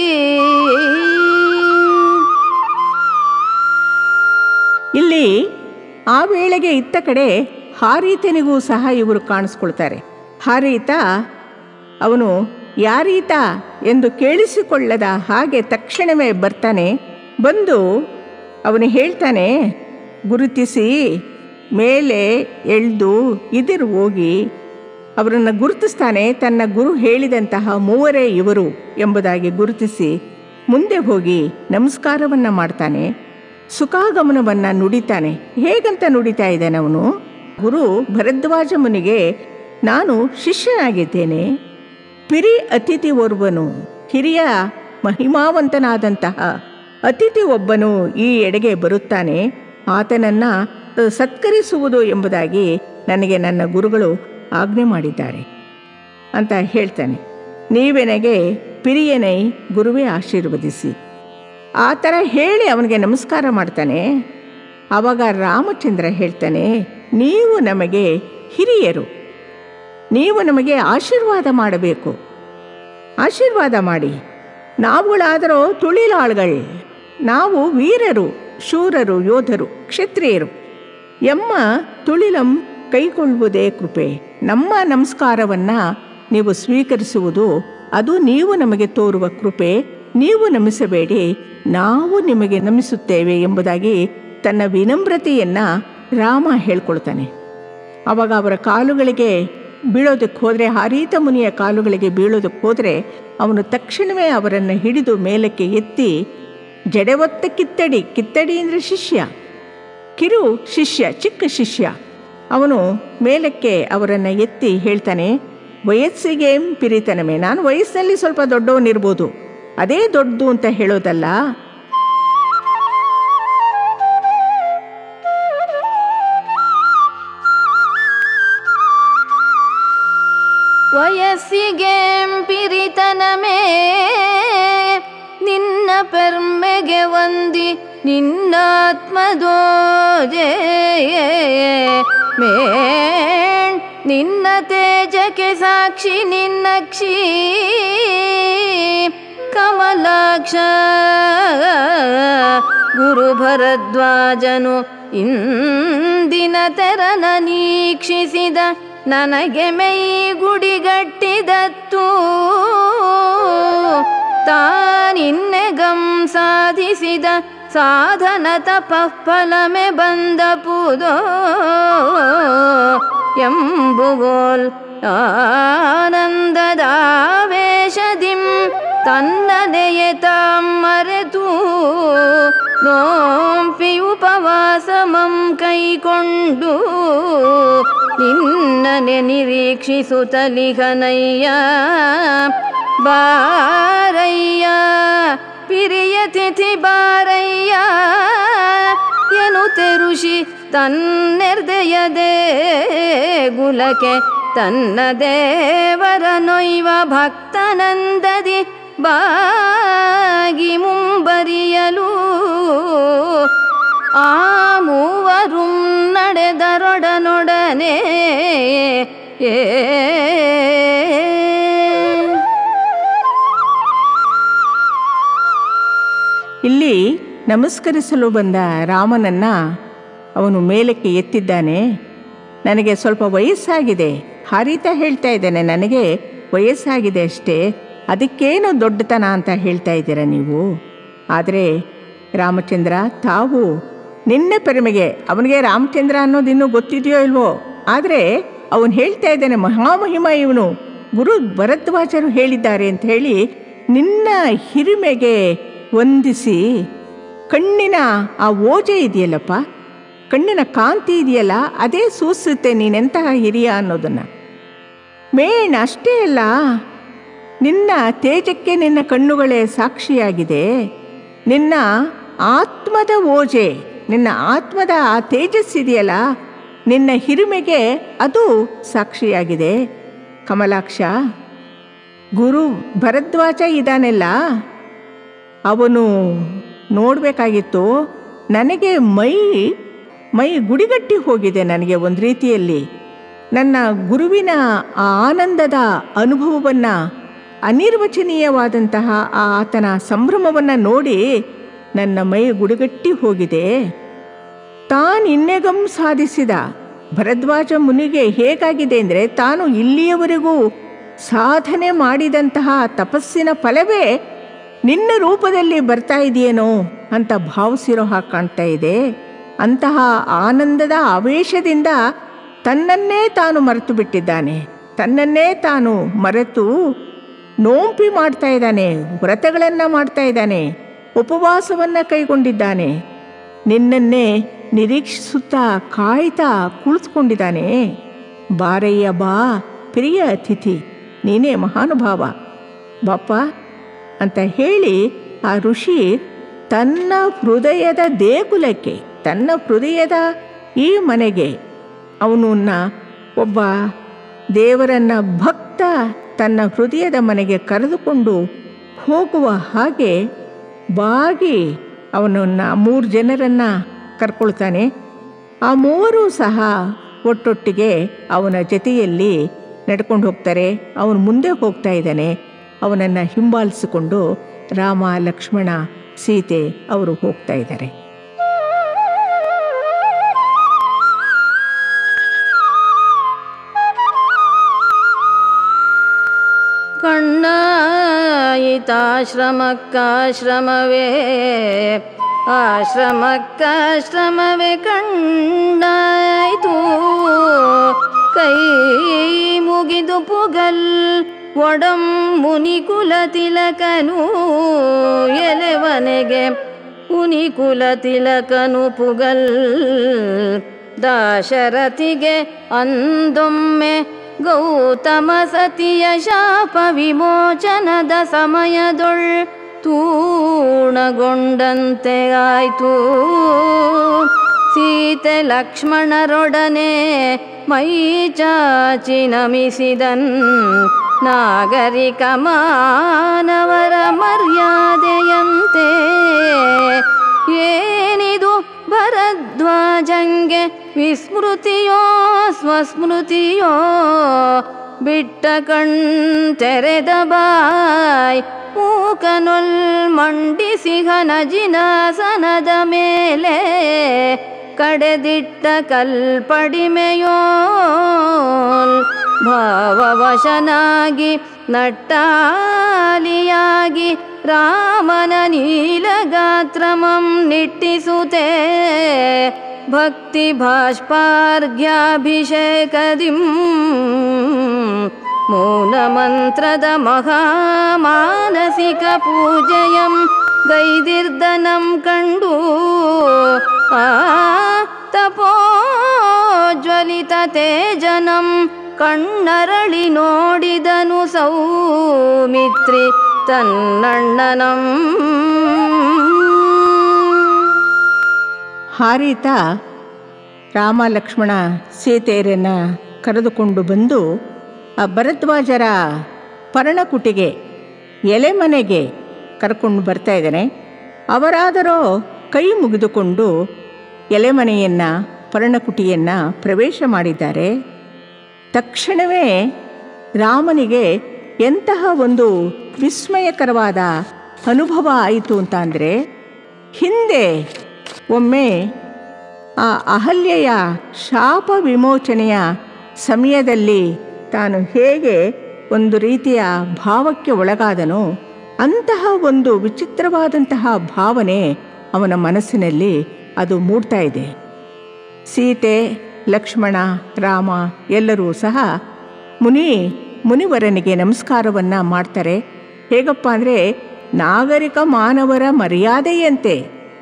ಇಲ್ಲಿ ಆ ವೇಳೆಗೆ ಇತ್ತ ಕಡೆ ಹಾರೀತನಿಗೂ ಸಹ ಇವರು ಕಾಣಿಸ್ಕೊಳ್ತಾರೆ ಹಾರೀತ ಅವನು ಯಾರೀತ ಎಂದು ಕೇಳಿಸಿಕೊಳ್ಳದ ಹಾಗೆ ತಕ್ಷಣವೇ ಬರ್ತಾನೆ ಬಂದು ಅವನು ಹೇಳ್ತಾನೆ ಗುರುತಿಸಿ ಮೇಲೆ ಎಳ್ದು ಇದಿರು ಹೋಗಿ ಅವರನ್ನು ಗುರುತಿಸ್ತಾನೆ ತನ್ನ ಗುರು ಹೇಳಿದಂತಹ ಮೂವರೇ ಇವರು ಎಂಬುದಾಗಿ ಗುರುತಿಸಿ ಮುಂದೆ ಹೋಗಿ ನಮಸ್ಕಾರವನ್ನು ಮಾಡ್ತಾನೆ ಸುಖಾಗಮನವನ್ನು ನುಡಿತಾನೆ ಹೇಗಂತ ನುಡಿತಾ ಇದ್ದಾನೆ ಅವನು ಗುರು ಭರದ್ವಾಜ ಮುನಿಗೆ ನಾನು ಶಿಷ್ಯನಾಗಿದ್ದೇನೆ ಪಿರಿ ಅತಿಥಿ ಓರ್ವನು ಹಿರಿಯ ಮಹಿಮಾವಂತನಾದಂತಹ ಅತಿಥಿ ಒಬ್ಬನು ಈ ಎಡೆಗೆ ಬರುತ್ತಾನೆ ಆತನನ್ನು ಸತ್ಕರಿಸುವುದು ಎಂಬುದಾಗಿ ನನಗೆ ನನ್ನ ಗುರುಗಳು ಆಜ್ಞೆ ಮಾಡಿದ್ದಾರೆ ಅಂತ ಹೇಳ್ತಾನೆ ನೀವೆನಗೆ ಪಿರಿಯನೈ ಗುರುವೇ ಆಶೀರ್ವದಿಸಿ ಆ ಥರ ಹೇಳಿ ಅವನಿಗೆ ನಮಸ್ಕಾರ ಮಾಡ್ತಾನೆ ಆವಾಗ ರಾಮಚಂದ್ರ ಹೇಳ್ತಾನೆ ನೀವು ನಮಗೆ ಹಿರಿಯರು ನೀವು ನಮಗೆ ಆಶೀರ್ವಾದ ಮಾಡಬೇಕು ಆಶೀರ್ವಾದ ಮಾಡಿ ನಾವುಗಳಾದರೋ ತುಳಿಲಾಳ್ಗಳು ನಾವು ವೀರರು ಶೂರರು ಯೋಧರು ಕ್ಷತ್ರಿಯರು ಎಮ್ಮ ತುಳಿಲಂ ಕೈಗೊಳ್ಳುವುದೇ ಕೃಪೆ ನಮ್ಮ ನಮಸ್ಕಾರವನ್ನು ನೀವು ಸ್ವೀಕರಿಸುವುದು ಅದು ನೀವು ನಮಗೆ ತೋರುವ ಕೃಪೆ ನೀವು ನಮಿಸಬೇಡಿ ನಾವು ನಿಮಗೆ ನಮಿಸುತ್ತೇವೆ ಎಂಬುದಾಗಿ ತನ್ನ ವಿನಮ್ರತೆಯನ್ನು ರಾಮ ಹೇಳ್ಕೊಳ್ತಾನೆ ಆವಾಗ ಅವರ ಕಾಲುಗಳಿಗೆ ಬೀಳೋದಕ್ಕೆ ಹೋದರೆ ಹಾರೀತ ಮುನಿಯ ಕಾಲುಗಳಿಗೆ ಬೀಳೋದಕ್ಕೆ ಹೋದರೆ ಅವನು ತಕ್ಷಣವೇ ಅವರನ್ನು ಹಿಡಿದು ಮೇಲಕ್ಕೆ ಎತ್ತಿ ಜಡೆವತ್ತ ಕಿತ್ತಡಿ ಕಿತ್ತಡಿ ಅಂದರೆ ಶಿಷ್ಯ ಕಿರು ಶಿಷ್ಯ ಚಿಕ್ಕ ಶಿಷ್ಯ ಅವನು ಮೇಲಕ್ಕೆ ಅವರನ್ನು ಎತ್ತಿ ಹೇಳ್ತಾನೆ ವಯಸ್ಸಿಗೆ ಪಿರಿತನಮೆ ನಾನು ವಯಸ್ಸಿನಲ್ಲಿ ಸ್ವಲ್ಪ ದೊಡ್ಡವನಿರ್ಬೋದು ಅದೇ ದೊಡ್ಡದು ಅಂತ ಹೇಳೋದಲ್ಲ ವಯಸ್ಸಿಗೆ ಪಿರಿತನಮೇ ನಿನ್ನ ಪೆರ್ಮೆಗೆ ವಂದಿ ನಿನ್ನಾತ್ಮದೋಜೆ ಮೇಣ್ ನಿನ್ನ ತೇಜಕ್ಕೆ ಸಾಕ್ಷಿ ನಿನ್ನಕ್ಷಿ ಕಮಲಾಕ್ಷ ಗುರು ಭರದ್ವಾಜನು ಇಂದಿನ ತೆರನ ನೀಕ್ಷಿಸಿದ ನನಗೆ ಮೈ ಗುಡಿಗಟ್ಟಿದತ್ತು ತಾನಿನ್ನೆಗಂ ಸಾಧಿಸಿದ ಸಾಧನ ತಪಫಲಮೆ ಬಂದ ಪುದೋ ಎಂಬುಗೋಲ್ ಆನಂದದಾವೇಶದಿಂ ತನ್ನನೆಯೆ ತಾಮರೆತು ನೋಂಪಿ ಉಪವಾಸಮಂ ಕೈಕೊಂಡು ನಿನ್ನನೆ ನಿರೀಕ್ಷಿಸುತ್ತಲಿಹನಯ್ಯ ಬಾರಯ್ಯ ಪಿರಿಯ ತಿಥಿ ಬಾರಯ್ಯ ಎನ್ನುತ್ತೆ ಋಷಿ ತನ್ನೆರ್ದೆಯದೇ ಗುಲಕ್ಕೆ ತನ್ನ ದೇವರ ನೊಯ್ವ ಭಕ್ತನಂದದಿ ಬಾಗಿ ಮುಂಬರಿಯಲು ಆ ಮೂವರು ನಡೆದರೊಡನೊಡನೆ ಏ ಇಲ್ಲಿ ನಮಸ್ಕರಿಸಲು ಬಂದ ರಾಮನನ್ನ ಅವನು ಮೇಲಕ್ಕೆ ಎತ್ತಿದ್ದಾನೆ ನನಗೆ ಸ್ವಲ್ಪ ವಯಸ್ಸಾಗಿದೆ ಹಾರಿತಾ ಹೇಳ್ತಾ ಇದ್ದೇನೆ ನನಗೆ ವಯಸ್ಸಾಗಿದೆ ಅಷ್ಟೇ ಅದಕ್ಕೇನು ದೊಡ್ಡತನ ಅಂತ ಹೇಳ್ತಾ ಇದ್ದೀರಾ ನೀವು ಆದರೆ ರಾಮಚಂದ್ರ ತಾವು ನಿನ್ನ ಪೆರಮೆಗೆ ಅವನಿಗೆ ರಾಮಚಂದ್ರ ಅನ್ನೋದು ಇನ್ನೂ ಗೊತ್ತಿದೆಯೋ ಇಲ್ವೋ ಆದರೆ ಅವನು ಹೇಳ್ತಾ ಇದ್ದಾನೆ ಮಹಾಮಹಿಮ ಇವನು ಗುರು ಭರದ್ವಾಜರು ಹೇಳಿದ್ದಾರೆ ಅಂತ ಹೇಳಿ ನಿನ್ನ ಹಿರಿಮೆಗೆ ವಂದಿಸಿ ಕಣ್ಣಿನ ಆ ಓಜೆ ಇದೆಯಲ್ಲಪ್ಪ ಕಣ್ಣಿನ ಕಾಂತಿ ಇದೆಯಲ್ಲ ಅದೇ ಸೂಸುತ್ತೆ ನೀನೆಂತಹ ಹಿರಿಯ ಅನ್ನೋದನ್ನು ಮೇನ್ ಅಷ್ಟೇ ಅಲ್ಲ ನಿನ್ನ ತೇಜಕ್ಕೆ ನಿನ್ನ ಕಣ್ಣುಗಳೇ ಸಾಕ್ಷಿಯಾಗಿದೆ ನಿನ್ನ ಆತ್ಮದ ಓಜೆ ನಿನ್ನ ಆತ್ಮದ ಆ ತೇಜಸ್ಸಿದೆಯಲ್ಲ ನಿನ್ನ ಹಿರಿಮೆಗೆ ಅದು ಸಾಕ್ಷಿಯಾಗಿದೆ ಕಮಲಾಕ್ಷ ಗುರು ಭರದ್ವಾಜ ಇದಾನೆಲ್ಲ ಅವನು ನೋಡಬೇಕಾಗಿತ್ತು ನನಗೆ ಮೈ ಮೈ ಗುಡಿಗಟ್ಟಿ ಹೋಗಿದೆ ನನಗೆ ಒಂದು ರೀತಿಯಲ್ಲಿ ನನ್ನ ಗುರುವಿನ ಆ ಆನಂದದ ಅನುಭವವನ್ನು ಅನಿರ್ವಚನೀಯವಾದಂತಹ ಆ ಆತನ ಸಂಭ್ರಮವನ್ನು ನೋಡಿ ನನ್ನ ಮೈ ಗುಡಿಗಟ್ಟಿ ಹೋಗಿದೆ ತಾನಿನ್ನೆಗಂ ಸಾಧಿಸಿದ ಭರದ್ವಾಜ ಮುನಿಗೆ ಹೇಗಾಗಿದೆ ಅಂದರೆ ತಾನು ಇಲ್ಲಿಯವರೆಗೂ ಸಾಧನೆ ಮಾಡಿದಂತಹ ತಪಸ್ಸಿನ ಫಲವೇ ನಿನ್ನ ರೂಪದಲ್ಲಿ ಬರ್ತಾ ಇದೆಯೇನೋ ಅಂತ ಭಾವಿಸಿರೋ ಹಾಗೆ ಕಾಣ್ತಾ ಇದೆ ಅಂತಹ ಆನಂದದ ಆವೇಶದಿಂದ ತನ್ನನ್ನೇ ತಾನು ಮರೆತು ಬಿಟ್ಟಿದ್ದಾನೆ ತನ್ನನ್ನೇ ತಾನು ಮರೆತು ನೋಂಪಿ ಮಾಡ್ತಾ ಇದ್ದಾನೆ ವ್ರತಗಳನ್ನು ಮಾಡ್ತಾ ಇದ್ದಾನೆ ಉಪವಾಸವನ್ನು ಕೈಗೊಂಡಿದ್ದಾನೆ ನಿನ್ನನ್ನೇ ನಿರೀಕ್ಷಿಸುತ್ತಾ ಕಾಯ್ತಾ ಕುಳಿತುಕೊಂಡಿದ್ದಾನೆ ಬಾರಯ್ಯ ಬಾ ಪ್ರಿಯ ಅತಿಥಿ ನೀನೇ ಮಹಾನುಭಾವ ಬಾಪ ಅಂತ ಹೇಳಿ ಆ ಋಷಿ ತನ್ನ ಹೃದಯದ ದೇಗುಲಕ್ಕೆ ತನ್ನ ಹೃದಯದ ಈ ಮನೆಗೆ ಅವನನ್ನ ಒಬ್ಬ ದೇವರನ್ನ ಭಕ್ತ ತನ್ನ ಹೃದಯದ ಮನೆಗೆ ಕರೆದುಕೊಂಡು ಹೋಗುವ ಹಾಗೆ ಬಾಗಿ ಅವನನ್ನು ಮೂರು ಜನರನ್ನು ಕರ್ಕೊಳ್ತಾನೆ ಆ ಮೂವರು ಸಹ ಒಟ್ಟೊಟ್ಟಿಗೆ ಅವನ ಜೊತೆಯಲ್ಲಿ ನಡ್ಕೊಂಡು ಹೋಗ್ತಾರೆ ಅವನು ಮುಂದೆ ಹೋಗ್ತಾ ಇದ್ದಾನೆ ಅವನನ್ನು ಹಿಂಬಾಲಿಸಿಕೊಂಡು ರಾಮ ಲಕ್ಷ್ಮಣ ಸೀತೆ ಅವರು ಹೋಗ್ತಾ ಇದ್ದಾರೆ ಕಣ್ಣಾಯಿತಾಶ್ರಮಕ್ಕಾಶ್ರಮವೇ ಆಶ್ರಮಕ್ಕಾಶ್ರಮವೇ ಕಣ್ಣಾಯಿತು ಕೈ ಮುಗಿದು ಪುಗಲ್ ಒಡಂ ಮುನಿಕುಲ ತಿಲಕನು ಎಲೆವನೆಗೆ ಮುನಿಕುಲ ತಿಲಕನು ಪುಗಲ್ ದಾಶರಥಿಗೆ ಅಂದೊಮ್ಮೆ ಗೌತಮ ಸತಿಯ ಶಾಪ ವಿಮೋಚನದ ಸಮಯದೊಳ್ ತೂಣಗೊಂಡಂತೆ ಆಯ್ತು ಸೀತೆ ಲಕ್ಷ್ಮಣರೊಡನೆ ಮೈ ಚಾಚಿ ನಮಿಸಿದನ್ ನಾಗರಿಕ ಮಾನವರ ಮರ್ಯಾದೆಯಂತೆ ಏನಿದು ಭರದ್ವಾಜಂಗೆ ವಿಸ್ಮೃತಿಯೋ ಸ್ವಸ್ಮೃತಿಯೋ ಬಿಟ್ಟ ಕಣ್ ತೆರೆದ ಬಾಯ್ ಮೂಕನೊಲ್ ಮಂಡಿಸಿ ಘನಜಿನಾಸನದ ಮೇಲೆ ಕಡೆದಿಟ್ಟ ಕಲ್ಪಡಿಮೆಯೋ ಭಾವವಶನಾಗಿ ನಟ್ಟಾಲಿಯಾಗಿ ರಾಮನ ನೀಲಗಾತ್ರಮಂ ನಿಟ್ಟಿಸುತ್ತೆ ಭಕ್ತಿ ಭಾಷ್ಪಾರ್ಘ್ಯಾಭಿಷೇಕದಿಂ ಮೌನಮಂತ್ರದ ಮಹಾಮಾನಸಿಕ ಪೂಜೆಯಂ ಗೈದಿರ್ದನಂ ಕಂಡು ಆ ತಪೋಜ್ವಲಿತ ತೇಜನಂ ಕಣ್ಣರಳಿ ನೋಡಿದನು ಸೌಮಿತ್ರಿ ತನ್ನಣ್ಣನಂ ಹಾರಿತ ರಾಮ ಲಕ್ಷ್ಮಣ ಸೀತೆಯರನ್ನು ಕರೆದುಕೊಂಡು ಬಂದು ಆ ಭರದ್ವಾಜರ ಪರ್ಣಕುಟಿಗೆ ಎಲೆಮನೆಗೆ ಕರ್ಕೊಂಡು ಬರ್ತಾ ಇದ್ದಾನೆ ಅವರಾದರೋ ಕೈ ಮುಗಿದುಕೊಂಡು ಎಲೆಮನೆಯನ್ನು ಪರ್ಣಕುಟಿಯನ್ನು ಪ್ರವೇಶ ಮಾಡಿದ್ದಾರೆ ತಕ್ಷಣವೇ ರಾಮನಿಗೆ ಎಂತಹ ಒಂದು ವಿಸ್ಮಯಕರವಾದ ಅನುಭವ ಆಯಿತು ಅಂತ ಅಂದರೆ ಹಿಂದೆ ಒಮ್ಮೆ ಆ ಅಹಲ್ಯೆಯ ಶಾಪ ವಿಮೋಚನೆಯ ಸಮಯದಲ್ಲಿ ತಾನು ಹೇಗೆ ಒಂದು ರೀತಿಯ ಭಾವಕ್ಕೆ ಒಳಗಾದನೋ ಅಂತಹ ಒಂದು ವಿಚಿತ್ರವಾದಂತಹ ಭಾವನೆ ಅವನ ಮನಸ್ಸಿನಲ್ಲಿ ಅದು ಮೂಡ್ತಾ ಇದೆ ಸೀತೆ ಲಕ್ಷ್ಮಣ ರಾಮ ಎಲ್ಲರೂ ಸಹ ಮುನಿ ಮುನಿವರನಿಗೆ ನಮಸ್ಕಾರವನ್ನು ಮಾಡ್ತಾರೆ ಹೇಗಪ್ಪ ಅಂದರೆ ನಾಗರಿಕ ಮಾನವರ ಮರ್ಯಾದೆಯಂತೆ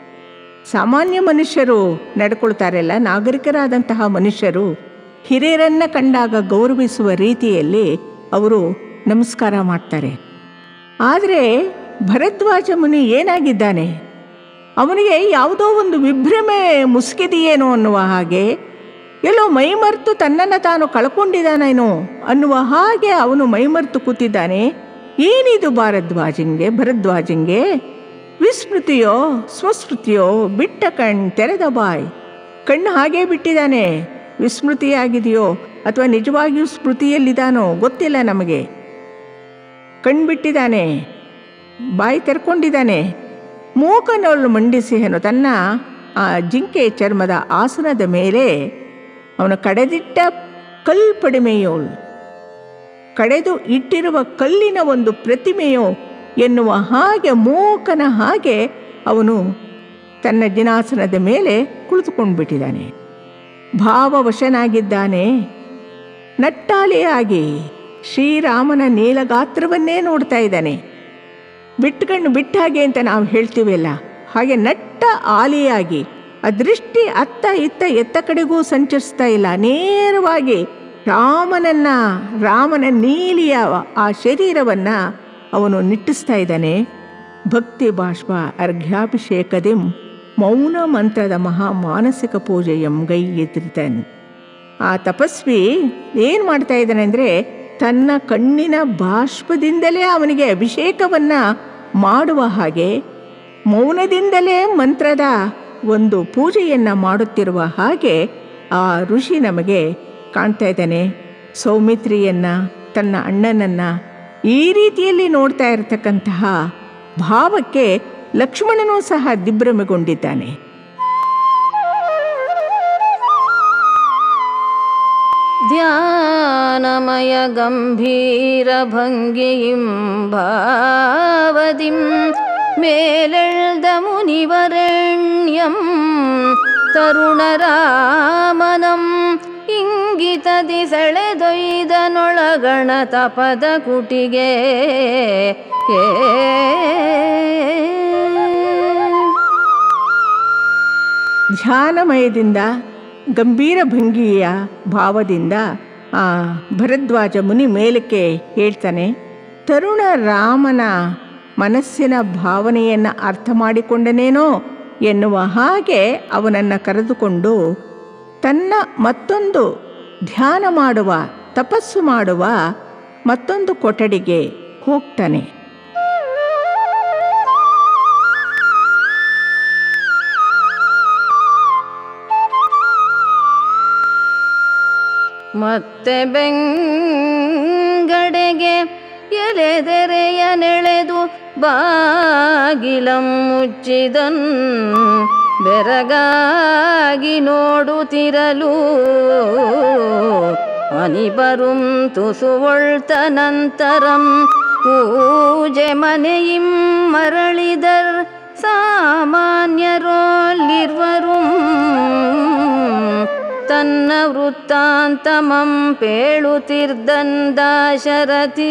ಸಾಮಾನ್ಯ ಮನುಷ್ಯರು ನಡ್ಕೊಳ್ತಾರಲ್ಲ ನಾಗರಿಕರಾದಂತಹ ಮನುಷ್ಯರು ಹಿರಿಯರನ್ನ ಕಂಡಾಗ ಗೌರವಿಸುವ ರೀತಿಯಲ್ಲಿ ಅವರು ನಮಸ್ಕಾರ ಮಾಡ್ತಾರೆ ಆದರೆ ಭರದ್ವಾಜ ಮುನಿ ಏನಾಗಿದ್ದಾನೆ ಅವನಿಗೆ ಯಾವುದೋ ಒಂದು ವಿಭ್ರಮೆ ಮುಸುಕಿದೆಯೇನೋ ಅನ್ನುವ ಹಾಗೆ ಎಲ್ಲೋ ಮೈಮರ್ತು ತನ್ನನ್ನು ತಾನು ಕಳ್ಕೊಂಡಿದ್ದಾನೇನೋ ಅನ್ನುವ ಹಾಗೆ ಅವನು ಮೈಮರ್ತು ಕೂತಿದ್ದಾನೆ ಏನಿದು ಭಾರದ್ವಾಜಂಗೆ ಭರದ್ವಾಜಂಗೆ ವಿಸ್ಮೃತಿಯೋ ಸ್ವಸ್ಮೃತಿಯೋ ಬಿಟ್ಟ ಕಣ್ ತೆರೆದ ಬಾಯ್ ಕಣ್ಣು ಹಾಗೇ ಬಿಟ್ಟಿದ್ದಾನೆ ವಿಸ್ಮೃತಿಯಾಗಿದೆಯೋ ಅಥವಾ ನಿಜವಾಗಿಯೂ ಸ್ಮೃತಿಯಲ್ಲಿದ್ದಾನೋ ಗೊತ್ತಿಲ್ಲ ನಮಗೆ ಕಣ್ಬಿಟ್ಟಿದ್ದಾನೆ ಬಾಯಿ ತೆರ್ಕೊಂಡಿದ್ದಾನೆ ಮೂಕನೊಲ್ಲು ಮಂಡಿಸಿಹನು ತನ್ನ ಆ ಜಿಂಕೆ ಚರ್ಮದ ಆಸನದ ಮೇಲೆ ಅವನ ಕಡೆದಿಟ್ಟ ಕಲ್ಪಡಿಮೆಯೋಳು ಕಡೆದು ಇಟ್ಟಿರುವ ಕಲ್ಲಿನ ಒಂದು ಪ್ರತಿಮೆಯೋ ಎನ್ನುವ ಹಾಗೆ ಮೂಕನ ಹಾಗೆ ಅವನು ತನ್ನ ಜಿನಾಸನದ ಮೇಲೆ ಕುಳಿತುಕೊಂಡು ಬಿಟ್ಟಿದ್ದಾನೆ ಭಾವವಶನಾಗಿದ್ದಾನೆ ನಟ್ಟಾಲೆಯಾಗಿ ಶ್ರೀರಾಮನ ನೀಲಗಾತ್ರವನ್ನೇ ನೋಡ್ತಾ ಇದ್ದಾನೆ ಬಿಟ್ಕಣ್ಣು ಬಿಟ್ಟ ಹಾಗೆ ಅಂತ ನಾವು ಹೇಳ್ತೀವಲ್ಲ ಹಾಗೆ ನಟ್ಟ ಆಲಿಯಾಗಿ ಆ ದೃಷ್ಟಿ ಅತ್ತ ಇತ್ತ ಎತ್ತ ಕಡೆಗೂ ಸಂಚರಿಸ್ತಾ ಇಲ್ಲ ನೇರವಾಗಿ ರಾಮನನ್ನ ರಾಮನ ನೀಲಿಯ ಆ ಶರೀರವನ್ನು ಅವನು ನಿಟ್ಟಿಸ್ತಾ ಇದ್ದಾನೆ ಭಕ್ತಿ ಬಾಷ್ಪ ಅರ್ಘ್ಯಾಭಿಷೇಕದಿಂ ಮೌನ ಮಂತ್ರದ ಮಹಾ ಮಾನಸಿಕ ಪೂಜೆಯಂ ಗೈ ಎದ್ರಿತನ್ ಆ ತಪಸ್ವಿ ಏನು ಮಾಡ್ತಾ ಇದ್ದಾನೆ ಅಂದರೆ ತನ್ನ ಕಣ್ಣಿನ ಬಾಷ್ಪದಿಂದಲೇ ಅವನಿಗೆ ಅಭಿಷೇಕವನ್ನು ಮಾಡುವ ಹಾಗೆ ಮೌನದಿಂದಲೇ ಮಂತ್ರದ ಒಂದು ಪೂಜೆಯನ್ನು ಮಾಡುತ್ತಿರುವ ಹಾಗೆ ಆ ಋಷಿ ನಮಗೆ ಕಾಣ್ತಾ ಇದ್ದಾನೆ ಸೌಮಿತ್ರಿಯನ್ನು ತನ್ನ ಅಣ್ಣನನ್ನು ಈ ರೀತಿಯಲ್ಲಿ ನೋಡ್ತಾ ಇರತಕ್ಕಂತಹ ಭಾವಕ್ಕೆ ಲಕ್ಷ್ಮಣನೂ ಸಹ ದಿಗ್ಭ್ರಮೆಗೊಂಡಿದ್ದಾನೆ ಧ್ಯಾನಮಯ ಗಂಭೀರ ಭಂಗಿಂ ಭಾವದಿಂ ಮೇಲೆಳ್ದ ಮುನಿವರೆಣ್ಯಂ ತರುಣರಾಮನಂ ಇಂಗಿತ ಇಂಗಿತದಿ ಸೆಳೆದೊಯ್ದನೊಳಗಣ ತಪದ ಕುಟಿಗೆ ಏ ಧ್ಯಾನಮಯದಿಂದ ಗಂಭೀರ ಭಂಗಿಯ ಭಾವದಿಂದ ಆ ಭರದ್ವಾಜ ಮುನಿ ಮೇಲಕ್ಕೆ ಹೇಳ್ತಾನೆ ತರುಣ ರಾಮನ ಮನಸ್ಸಿನ ಭಾವನೆಯನ್ನು ಅರ್ಥ ಮಾಡಿಕೊಂಡನೇನೋ ಎನ್ನುವ ಹಾಗೆ ಅವನನ್ನು ಕರೆದುಕೊಂಡು ತನ್ನ ಮತ್ತೊಂದು ಧ್ಯಾನ ಮಾಡುವ ತಪಸ್ಸು ಮಾಡುವ ಮತ್ತೊಂದು ಕೊಠಡಿಗೆ ಹೋಗ್ತಾನೆ ಮತ್ತೆ ಬೆಂಗಡೆಗೆ ಎಲೆದೆರೆಯ ನೆಳೆದು ಬಾಗಿಲಂ ಮುಚ್ಚಿದನ್ ಬೆರಗಾಗಿ ನೋಡುತ್ತಿರಲು ಅನಿಬರುಂ ತುಸುವೊಳ್ತ ನಂತರಂ ಪೂಜೆ ಮನೆಯಿಂ ಮರಳಿದರ್ ಸಾಮಾನ್ಯರೋಲ್ಲಿರ್ವರುಂ ತನ್ನ ವೃತ್ತಾಂತಮಂ ಪೇಳುತ್ತಿರ್ದಂದಾಶರಥಿ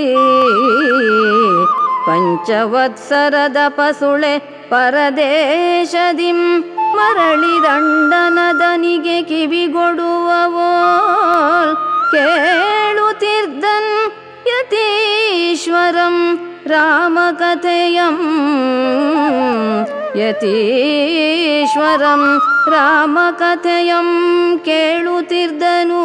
ಪಂಚವತ್ಸರದ ಪಸುಳೆ ಪರದೇಶದಿಂ ಮರಳಿದಂಡನದನಿಗೆ ಕಿವಿಗೊಡುವವೋಲ್ ಕೇಳುತ್ತಿರ್ದನ್ ಯತೀಶ್ವರಂ ರಾಮಕಥೆಯಂ ಯತೀಶ್ವರಂ ರಾಮಕಥೆಯಂ ಕೇಳುತ್ತಿರ್ದನು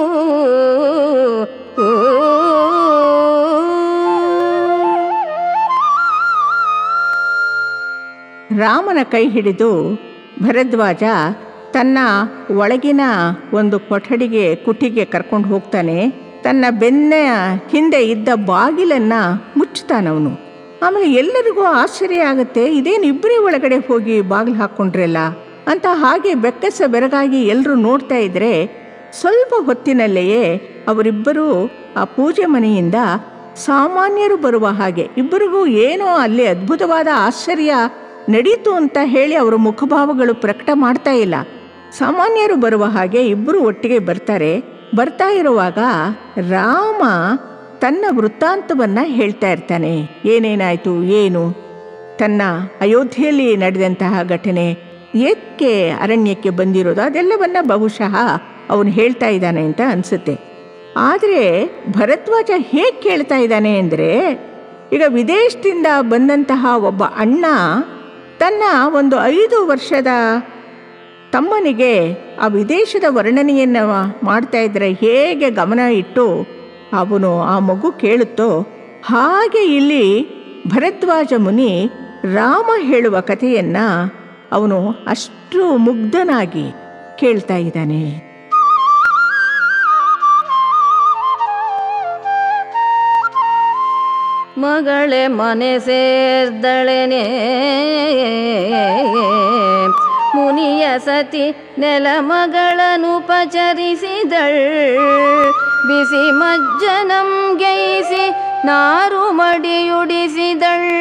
ರಾಮನ ಕೈ ಹಿಡಿದು ಭರದ್ವಾಜ ತನ್ನ ಒಳಗಿನ ಒಂದು ಕೊಠಡಿಗೆ ಕುಟಿಗೆ ಕರ್ಕೊಂಡು ಹೋಗ್ತಾನೆ ತನ್ನ ಬೆನ್ನ ಹಿಂದೆ ಇದ್ದ ಬಾಗಿಲನ್ನು ಮುಚ್ಚುತ್ತಾನವನು ಆಮೇಲೆ ಎಲ್ಲರಿಗೂ ಆಶ್ಚರ್ಯ ಆಗುತ್ತೆ ಇದೇನು ಇಬ್ಬರೇ ಒಳಗಡೆ ಹೋಗಿ ಬಾಗಿಲು ಹಾಕ್ಕೊಂಡ್ರಲ್ಲ ಅಂತ ಹಾಗೆ ಬೆಕ್ಕಸ ಬೆರಗಾಗಿ ಎಲ್ಲರೂ ನೋಡ್ತಾ ಇದ್ರೆ ಸ್ವಲ್ಪ ಹೊತ್ತಿನಲ್ಲೆಯೇ ಅವರಿಬ್ಬರೂ ಆ ಪೂಜೆ ಮನೆಯಿಂದ ಸಾಮಾನ್ಯರು ಬರುವ ಹಾಗೆ ಇಬ್ಬರಿಗೂ ಏನೋ ಅಲ್ಲಿ ಅದ್ಭುತವಾದ ಆಶ್ಚರ್ಯ ನಡೀತು ಅಂತ ಹೇಳಿ ಅವರ ಮುಖಭಾವಗಳು ಪ್ರಕಟ ಮಾಡ್ತಾ ಇಲ್ಲ ಸಾಮಾನ್ಯರು ಬರುವ ಹಾಗೆ ಇಬ್ಬರು ಒಟ್ಟಿಗೆ ಬರ್ತಾರೆ ಬರ್ತಾ ಇರುವಾಗ ರಾಮ ತನ್ನ ವೃತ್ತಾಂತವನ್ನು ಹೇಳ್ತಾ ಇರ್ತಾನೆ ಏನೇನಾಯಿತು ಏನು ತನ್ನ ಅಯೋಧ್ಯೆಯಲ್ಲಿ ನಡೆದಂತಹ ಘಟನೆ ಏಕೆ ಅರಣ್ಯಕ್ಕೆ ಬಂದಿರೋದು ಅದೆಲ್ಲವನ್ನ ಬಹುಶಃ ಅವನು ಹೇಳ್ತಾ ಇದ್ದಾನೆ ಅಂತ ಅನಿಸುತ್ತೆ ಆದರೆ ಭರದ್ವಾಜ ಹೇಗೆ ಕೇಳ್ತಾ ಇದ್ದಾನೆ ಅಂದರೆ ಈಗ ವಿದೇಶದಿಂದ ಬಂದಂತಹ ಒಬ್ಬ ಅಣ್ಣ ತನ್ನ ಒಂದು ಐದು ವರ್ಷದ ತಮ್ಮನಿಗೆ ಆ ವಿದೇಶದ ವರ್ಣನೆಯನ್ನು ಮಾಡ್ತಾ ಇದ್ದರೆ ಹೇಗೆ ಗಮನ ಇಟ್ಟು ಅವನು ಆ ಮಗು ಕೇಳುತ್ತೋ ಹಾಗೆ ಇಲ್ಲಿ ಭರದ್ವಾಜ ಮುನಿ ರಾಮ ಹೇಳುವ ಕಥೆಯನ್ನು ಅವನು ಅಷ್ಟು ಮುಗ್ಧನಾಗಿ ಕೇಳ್ತಾ ಇದ್ದಾನೆ ಮಗಳೇ ಮನೆ ಸೇರ್ದಳೆನೆ ಮುನಿಯ ಸತಿ ನೆಲ ಮಗಳನ್ನು ಪಚರಿಸಿದಳ್ ಬಿಸಿ ಮಜ್ಜನಂ ಗೈಸಿ ನಾರು ಮಡಿಯುಡಿಸಿದಳ್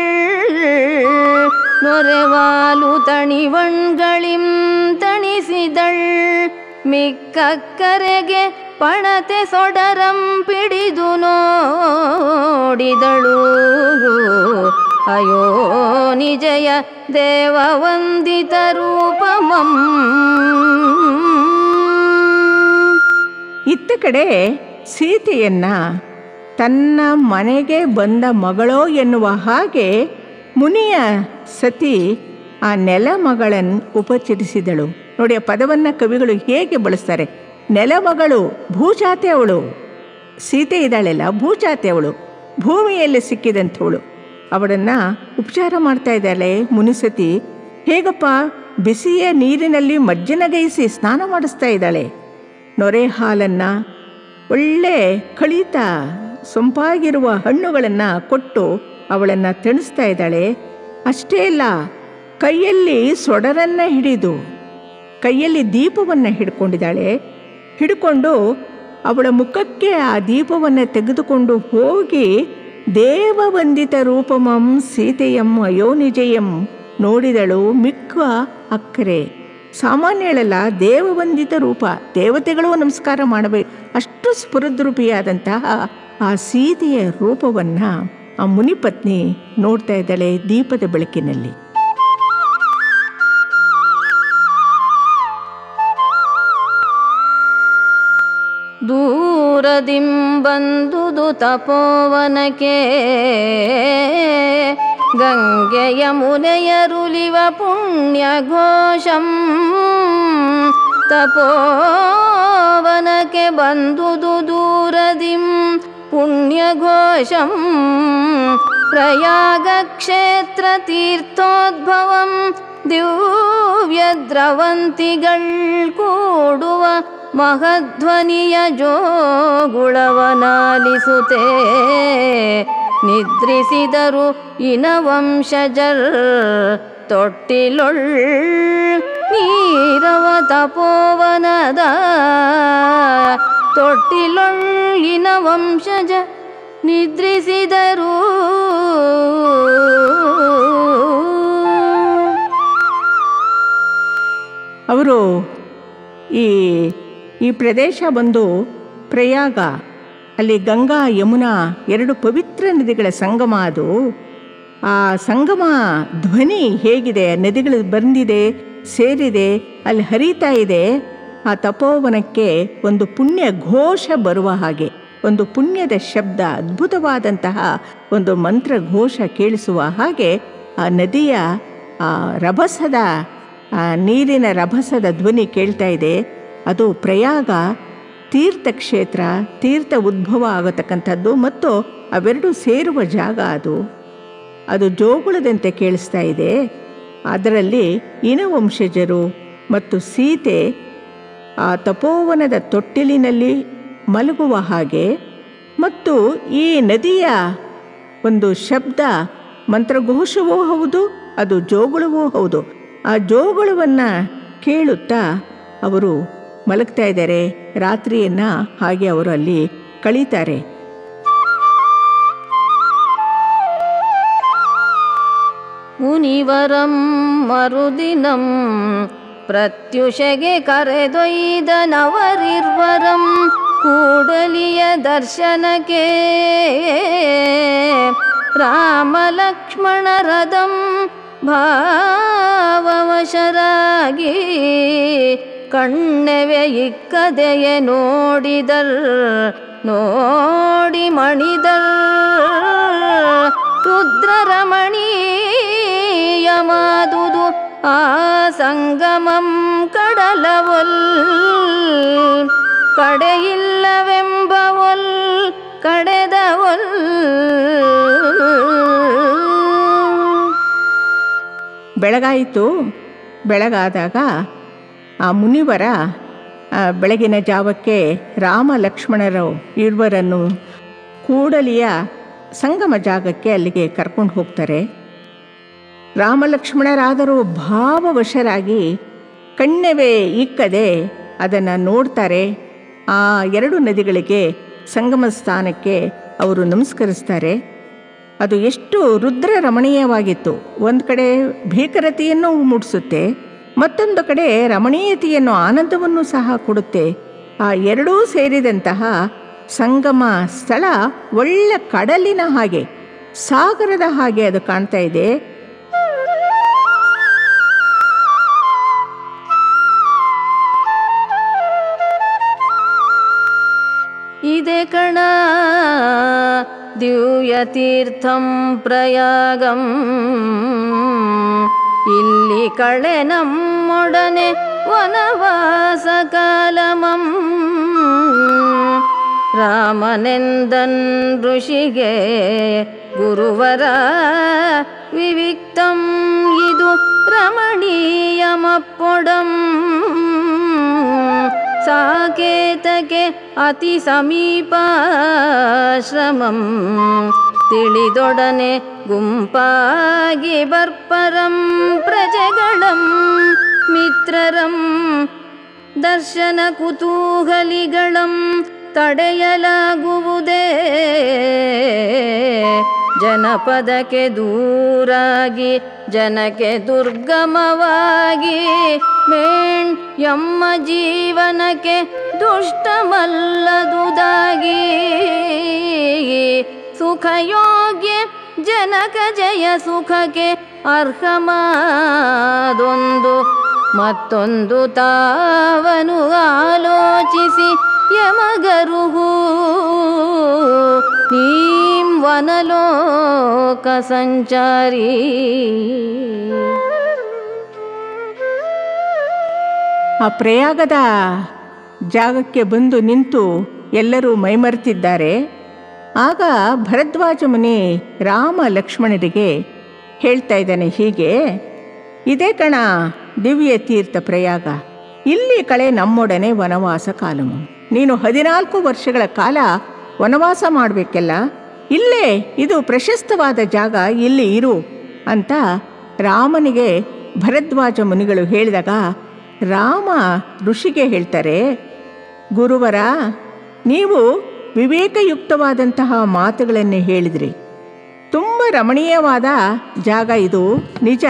ನೊರೆವಾಲು ತಣಿವಣ್ಗಳಿಂ ತಣಿಸಿದಳ್ ಮಿಕ್ಕಕ್ಕರೆಗೆ ಪಣತೆ ಸೊಡರಂ ಪಿಡಿದು ನೋಡಿದಳು ಅಯೋ ನಿಜಯ ದೇವವಂದಿತ ರೂಪಮಂ ಇತ್ತ ಕಡೆ ಸೀತೆಯನ್ನ ತನ್ನ ಮನೆಗೆ ಬಂದ ಮಗಳೋ ಎನ್ನುವ ಹಾಗೆ ಮುನಿಯ ಸತಿ ಆ ನೆಲಮಗಳನ್ನು ಉಪಚರಿಸಿದಳು ನೋಡಿ ಆ ಪದವನ್ನು ಕವಿಗಳು ಹೇಗೆ ಬಳಸ್ತಾರೆ ನೆಲಮಗಳು ಭೂಜಾತೆ ಅವಳು ಸೀತೆ ಇದ್ದಾಳೆಲ್ಲ ಭೂಜಾತೆ ಅವಳು ಭೂಮಿಯಲ್ಲಿ ಸಿಕ್ಕಿದಂಥವಳು ಅವಳನ್ನು ಉಪಚಾರ ಮಾಡ್ತಾ ಇದ್ದಾಳೆ ಮುನಿಸತಿ ಹೇಗಪ್ಪ ಬಿಸಿಯ ನೀರಿನಲ್ಲಿ ಮಜ್ಜನಗೈಸಿ ಸ್ನಾನ ಮಾಡಿಸ್ತಾ ಇದ್ದಾಳೆ ನೊರೆ ಹಾಲನ್ನು ಒಳ್ಳೆ ಕಳಿತ ಸೊಂಪಾಗಿರುವ ಹಣ್ಣುಗಳನ್ನು ಕೊಟ್ಟು ಅವಳನ್ನು ತಣಿಸ್ತಾ ಇದ್ದಾಳೆ ಅಷ್ಟೇ ಅಲ್ಲ ಕೈಯಲ್ಲಿ ಸೊಡರನ್ನು ಹಿಡಿದು ಕೈಯಲ್ಲಿ ದೀಪವನ್ನು ಹಿಡ್ಕೊಂಡಿದ್ದಾಳೆ ಹಿಡ್ಕೊಂಡು ಅವಳ ಮುಖಕ್ಕೆ ಆ ದೀಪವನ್ನು ತೆಗೆದುಕೊಂಡು ಹೋಗಿ ದೇವವಂದಿತ ರೂಪಮಂ ಸೀತೆಯಂ ಅಯೋನಿಜಯಂ ನೋಡಿದಳು ಮಿಕ್ಕ ಅಕ್ಕರೆ ಸಾಮಾನ್ಯಳಲ್ಲ ದೇವವಂದಿತ ರೂಪ ದೇವತೆಗಳು ನಮಸ್ಕಾರ ಮಾಡಬೇಕು ಅಷ್ಟು ಸ್ಫುರದ್ರೂಪಿಯಾದಂತಹ ಆ ಸೀತೆಯ ರೂಪವನ್ನು ಆ ಮುನಿಪತ್ನಿ ನೋಡ್ತಾ ಇದ್ದಾಳೆ ದೀಪದ ಬೆಳಕಿನಲ್ಲಿ ದೂರದಿಂ ಬಂದುದು ತಪೋವನಕ್ಕೆ ಗಂಗೆಯ ಮುನೆಯರುಲಿವ ಪುಣ್ಯ ಘೋಷಂ ತಪೋವನಕ್ಕೆ ಬಂದುದು ದೂರದಿಂ ಪುಣ್ಯ ಘೋಷಂ ಪ್ರಯಾಗ ಕ್ಷೇತ್ರ ತೀರ್ಥೋದ್ಭವಂ ದಿವ್ಯದ್ರವಂತಿಗಳ್ ಕೂಡುವ ಮಹಧ್ವನಿಯ ಜೋಗುಳವನಾಲಿಸುತ್ತೆ ನಿದ್ರಿಸಿದರು ಇನವಂಶಜರ್ ತೊಟ್ಟಿಲೊಳ್ ನೀರವ ತಪೋವನದ ತೊಟ್ಟಿಲೊಳ್ ಇನವಂಶಜ ನಿದ್ರಿಸಿದರು ಅವರು ಈ ಈ ಪ್ರದೇಶ ಬಂದು ಪ್ರಯಾಗ ಅಲ್ಲಿ ಗಂಗಾ ಯಮುನಾ ಎರಡು ಪವಿತ್ರ ನದಿಗಳ ಸಂಗಮ ಅದು ಆ ಸಂಗಮ ಧ್ವನಿ ಹೇಗಿದೆ ನದಿಗಳು ಬಂದಿದೆ ಸೇರಿದೆ ಅಲ್ಲಿ ಹರಿತಾ ಇದೆ ಆ ತಪೋವನಕ್ಕೆ ಒಂದು ಪುಣ್ಯ ಘೋಷ ಬರುವ ಹಾಗೆ ಒಂದು ಪುಣ್ಯದ ಶಬ್ದ ಅದ್ಭುತವಾದಂತಹ ಒಂದು ಮಂತ್ರ ಘೋಷ ಕೇಳಿಸುವ ಹಾಗೆ ಆ ನದಿಯ ಆ ರಭಸದ ಆ ನೀರಿನ ರಭಸದ ಧ್ವನಿ ಕೇಳ್ತಾ ಇದೆ ಅದು ಪ್ರಯಾಗ ತೀರ್ಥಕ್ಷೇತ್ರ ತೀರ್ಥ ಉದ್ಭವ ಆಗತಕ್ಕಂಥದ್ದು ಮತ್ತು ಅವೆರಡು ಸೇರುವ ಜಾಗ ಅದು ಅದು ಜೋಗುಳದಂತೆ ಕೇಳಿಸ್ತಾ ಇದೆ ಅದರಲ್ಲಿ ಇನವಂಶಜರು ಮತ್ತು ಸೀತೆ ಆ ತಪೋವನದ ತೊಟ್ಟಿಲಿನಲ್ಲಿ ಮಲಗುವ ಹಾಗೆ ಮತ್ತು ಈ ನದಿಯ ಒಂದು ಶಬ್ದ ಮಂತ್ರಘೋಷವೂ ಹೌದು ಅದು ಜೋಗುಳವೂ ಹೌದು ಆ ಜೋಗುಳವನ್ನು ಕೇಳುತ್ತಾ ಅವರು ಮಲಗ್ತಾ ಇದ್ದಾರೆ ರಾತ್ರಿಯನ್ನು ಹಾಗೆ ಅವರು ಅಲ್ಲಿ ಕಳೀತಾರೆ ಮುನಿವರಂ ಮರುದಿನಂ ಪ್ರತ್ಯುಷಗೆ ಕರೆದೊಯ್ದ ನವರಿರ್ವರಂ ಕೂಡಲಿಯ ದರ್ಶನಕ್ಕೆ ರಾಮಲಕ್ಷ್ಮಣರದಂ ಭಾವವಶರಾಗಿ ಕಣ್ಣೆವೆ ಇಕ್ಕದೆಯ ನೋಡಿದರ್ ನೋಡಿ ಮಣಿದರ್ ರುದ್ರರಮಣೀಯಮಾದುದು ಆ ಸಂಗಮಂ ಕಡಲವೊಲ್ ಕಡೆಯಿಲ್ಲವೆಂಬವೊಲ್ ಕಡೆದವೊಲ್ ಬೆಳಗಾಯಿತು ಬೆಳಗಾದಾಗ ಆ ಮುನಿವರ ಆ, ಬೆಳಗಿನ ಜಾವಕ್ಕೆ ರಾಮ ಲಕ್ಷ್ಮಣರು ಇರುವರನ್ನು ಕೂಡಲಿಯ ಸಂಗಮ ಜಾಗಕ್ಕೆ ಅಲ್ಲಿಗೆ ಕರ್ಕೊಂಡು ಹೋಗ್ತಾರೆ ರಾಮ ಲಕ್ಷ್ಮಣರಾದರೂ ಭಾವವಶರಾಗಿ ಕಣ್ಣವೇ ಇಕ್ಕದೆ ಅದನ್ನು ನೋಡ್ತಾರೆ ಆ ಎರಡು ನದಿಗಳಿಗೆ ಸಂಗಮ ಸ್ಥಾನಕ್ಕೆ ಅವರು ನಮಸ್ಕರಿಸ್ತಾರೆ ಅದು ಎಷ್ಟು ರುದ್ರ ರಮಣೀಯವಾಗಿತ್ತು ಒಂದು ಕಡೆ ಭೀಕರತೆಯನ್ನು ಮೂಡಿಸುತ್ತೆ ಮತ್ತೊಂದು ಕಡೆ ರಮಣೀಯತೆಯನ್ನು ಆನಂದವನ್ನು ಸಹ ಕೊಡುತ್ತೆ ಆ ಎರಡೂ ಸೇರಿದಂತಹ ಸಂಗಮ ಸ್ಥಳ ಒಳ್ಳೆ ಕಡಲಿನ ಹಾಗೆ ಸಾಗರದ ಹಾಗೆ ಅದು ಕಾಣ್ತಾ ಇದೆ ಇದೆ ಕಣ ದಿವ್ಯತೀರ್ಥಂ ಪ್ರಯಾಗಂ ಇಲ್ಲಿ ಕಳೆ ನಮ್ಮೊಡನೆ ವನವಾಸ ಕಾಲಮಂ ರಾಮನೆಂದನ್ ಋಷಿಗೆ ಗುರುವರ ವಿವಿಕ್ತಂ ಇದು ರಮಣೀಯಮಪ್ಪೊಡಂ ಸಾಕೇತಕ್ಕೆ ಅತಿ ಸಮೀಪಾಶ್ರಮಂ ತಿಳಿದೊಡನೆ ಗುಂಪಾಗಿ ಬರ್ಪರಂ ಪ್ರಜೆಗಳಂ ಮಿತ್ರರಂ ದರ್ಶನ ಕುತೂಹಲಿಗಳಂ ತಡೆಯಲಾಗುವುದೇ ಜನಪದಕ್ಕೆ ದೂರಾಗಿ ಜನಕ್ಕೆ ದುರ್ಗಮವಾಗಿ ಮೇ ಎಮ್ಮ ಜೀವನಕ್ಕೆ ದುಷ್ಟಮಲ್ಲದುದಾಗಿ ಸುಖಯೋಗ್ಯ ಜನಕ ಜಯ ಸುಖಕ್ಕೆ ಅರ್ಹಮಾದೊಂದು ಮತ್ತೊಂದು ತಾವನು ಆಲೋಚಿಸಿ ಯಮಗರುಹು ನೀಂ ವನಲೋಕ ಸಂಚಾರಿ ಆ ಪ್ರಯಾಗದ ಜಾಗಕ್ಕೆ ಬಂದು ನಿಂತು ಎಲ್ಲರೂ ಮೈಮರೆತಿದ್ದಾರೆ ಆಗ ಭರದ್ವಾಜ ಮುನಿ ರಾಮ ಲಕ್ಷ್ಮಣರಿಗೆ ಹೇಳ್ತಾ ಇದ್ದಾನೆ ಹೀಗೆ ಇದೇ ಕಣ ದಿವ್ಯ ತೀರ್ಥ ಪ್ರಯಾಗ ಇಲ್ಲಿ ಕಳೆ ನಮ್ಮೊಡನೆ ವನವಾಸ ಕಾಲము ನೀನು ಹದಿನಾಲ್ಕು ವರ್ಷಗಳ ಕಾಲ ವನವಾಸ ಮಾಡಬೇಕೆಲ್ಲ ಇಲ್ಲೇ ಇದು ಪ್ರಶಸ್ತವಾದ ಜಾಗ ಇಲ್ಲಿ ಇರು ಅಂತ ರಾಮನಿಗೆ ಭರದ್ವಾಜ ಮುನಿಗಳು ಹೇಳಿದಾಗ ರಾಮ ಋಷಿಗೆ ಹೇಳ್ತಾರೆ ಗುರುವರ ನೀವು ವಿವೇಕಯುಕ್ತವಾದಂತಹ ಮಾತುಗಳನ್ನೇ ಹೇಳಿದ್ರಿ ತುಂಬ ರಮಣೀಯವಾದ ಜಾಗ ಇದು ನಿಜ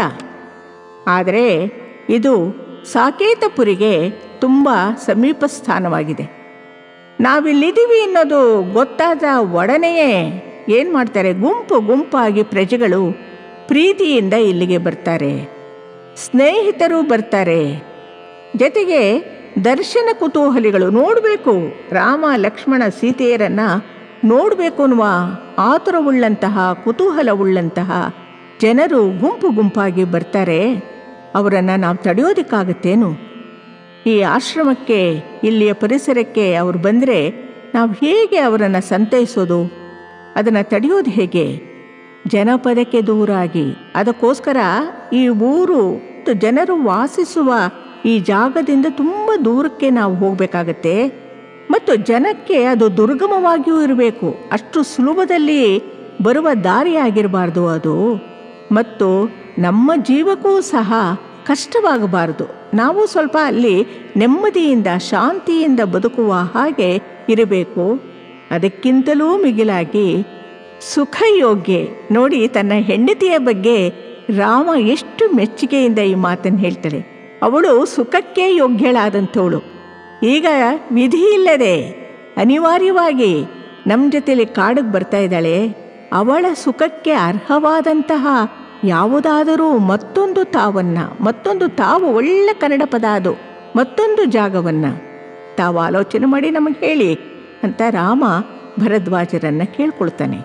ಆದರೆ ಇದು ಸಾಕೇತಪುರಿಗೆ ತುಂಬ ಸಮೀಪ ಸ್ಥಾನವಾಗಿದೆ ನಾವಿಲ್ಲಿದ್ದೀವಿ ಅನ್ನೋದು ಗೊತ್ತಾದ ಒಡನೆಯೇ ಏನು ಮಾಡ್ತಾರೆ ಗುಂಪು ಗುಂಪಾಗಿ ಪ್ರಜೆಗಳು ಪ್ರೀತಿಯಿಂದ ಇಲ್ಲಿಗೆ ಬರ್ತಾರೆ ಸ್ನೇಹಿತರು ಬರ್ತಾರೆ ಜೊತೆಗೆ ದರ್ಶನ ಕುತೂಹಲಿಗಳು ನೋಡಬೇಕು ರಾಮ ಲಕ್ಷ್ಮಣ ಸೀತೆಯರನ್ನ ನೋಡಬೇಕು ಅನ್ನುವ ಆತುರವುಳ್ಳಂತಹ ಕುತೂಹಲವುಳ್ಳಂತಹ ಜನರು ಗುಂಪು ಗುಂಪಾಗಿ ಬರ್ತಾರೆ ಅವರನ್ನು ನಾವು ತಡೆಯೋದಕ್ಕಾಗತ್ತೇನು ಈ ಆಶ್ರಮಕ್ಕೆ ಇಲ್ಲಿಯ ಪರಿಸರಕ್ಕೆ ಅವರು ಬಂದರೆ ನಾವು ಹೇಗೆ ಅವರನ್ನು ಸಂತೈಸೋದು ಅದನ್ನು ತಡೆಯೋದು ಹೇಗೆ ಜನಪದಕ್ಕೆ ದೂರಾಗಿ ಅದಕ್ಕೋಸ್ಕರ ಈ ಊರು ಮತ್ತು ಜನರು ವಾಸಿಸುವ ಈ ಜಾಗದಿಂದ ತುಂಬ ದೂರಕ್ಕೆ ನಾವು ಹೋಗಬೇಕಾಗತ್ತೆ ಮತ್ತು ಜನಕ್ಕೆ ಅದು ದುರ್ಗಮವಾಗಿಯೂ ಇರಬೇಕು ಅಷ್ಟು ಸುಲಭದಲ್ಲಿ ಬರುವ ದಾರಿಯಾಗಿರಬಾರ್ದು ಅದು ಮತ್ತು ನಮ್ಮ ಜೀವಕ್ಕೂ ಸಹ ಕಷ್ಟವಾಗಬಾರದು ನಾವು ಸ್ವಲ್ಪ ಅಲ್ಲಿ ನೆಮ್ಮದಿಯಿಂದ ಶಾಂತಿಯಿಂದ ಬದುಕುವ ಹಾಗೆ ಇರಬೇಕು ಅದಕ್ಕಿಂತಲೂ ಮಿಗಿಲಾಗಿ ಸುಖಯೋಗ್ಯ ನೋಡಿ ತನ್ನ ಹೆಂಡತಿಯ ಬಗ್ಗೆ ರಾಮ ಎಷ್ಟು ಮೆಚ್ಚುಗೆಯಿಂದ ಈ ಮಾತನ್ನು ಹೇಳ್ತಾಳೆ ಅವಳು ಸುಖಕ್ಕೆ ಯೋಗ್ಯಳಾದಂಥವಳು ಈಗ ವಿಧಿ ಇಲ್ಲದೆ ಅನಿವಾರ್ಯವಾಗಿ ನಮ್ಮ ಜೊತೆಲಿ ಕಾಡಿಗೆ ಬರ್ತಾ ಇದ್ದಾಳೆ ಅವಳ ಸುಖಕ್ಕೆ ಅರ್ಹವಾದಂತಹ ಯಾವುದಾದರೂ ಮತ್ತೊಂದು ತಾವನ್ನ ಮತ್ತೊಂದು ತಾವು ಒಳ್ಳೆ ಕನ್ನಡ ಪದ ಅದು ಮತ್ತೊಂದು ಜಾಗವನ್ನ ತಾವು ಆಲೋಚನೆ ಮಾಡಿ ನಮಗೆ ಹೇಳಿ ಅಂತ ರಾಮ ಭರದ್ವಾಜರನ್ನ ಕೇಳ್ಕೊಳ್ತಾನೆ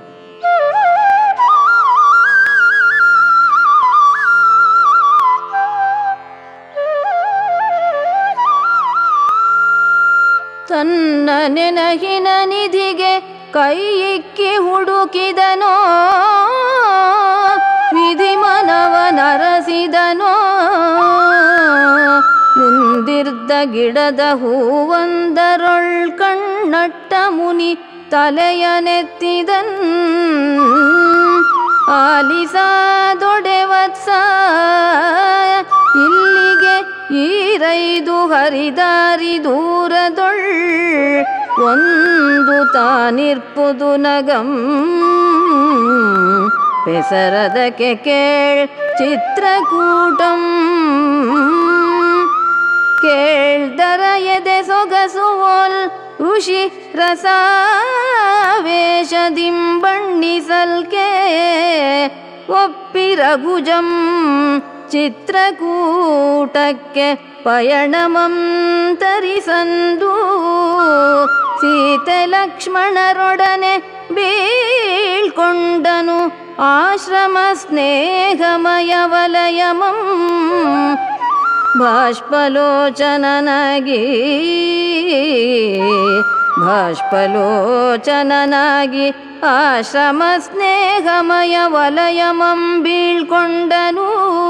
ತನ್ನ ನೆನಹಿನ ನಿಧಿಗೆ ಕೈ ಇಕ್ಕಿ ಹುಡುಕಿದನೋ ವಿಧಿ ಮನವ ನರಸಿದನೋ ಮುಂದಿರ್ದ ಗಿಡದ ಹೂವೊಂದರೊಳ್ ಕಣ್ಣಟ್ಟ ಮುನಿ ತಲೆಯ ನೆತ್ತಿದನ್ ಆಲಿಸಾದೊಡೆವತ್ಸ ಇಲ್ಲಿಗೆ ಈರೈದು ಹರಿದಾರಿ ದೂರದೊಳ್ ಒಂದು ತಾನಿರ್ಪುದು ನಗಂ ಪೆಸರದಕ್ಕೆ ಕೇಳ್ ಚಿತ್ರಕೂಟಂ ಕೇಳ್ದರ ಎದೆ ಸೊಗಸುವೋಲ್ ಋಷಿ ರಸಾವೇಶದಿಂಬಣ್ಣಿಸಲ್ಕೆ ಒಪ್ಪಿ ರಘುಜಂ ಚಿತ್ರಕೂಟಕ್ಕೆ ಪಯಣಮಂ ತರಿಸಂದು ಸೀತೆ ಲಕ್ಷ್ಮಣರೊಡನೆ ಬೀಳ್ಕೊಂಡನು ಆಶ್ರಮ ಸ್ನೇಹಮಯ ವಲಯಮಂ ಬಾಷ್ಪಲೋಚನನಾಗಿ ಬಾಷ್ಪಲೋಚನನಾಗಿ ಆಶ್ರಮ ಸ್ನೇಹಮಯ ವಲಯಮಂ ಬೀಳ್ಕೊಂಡನು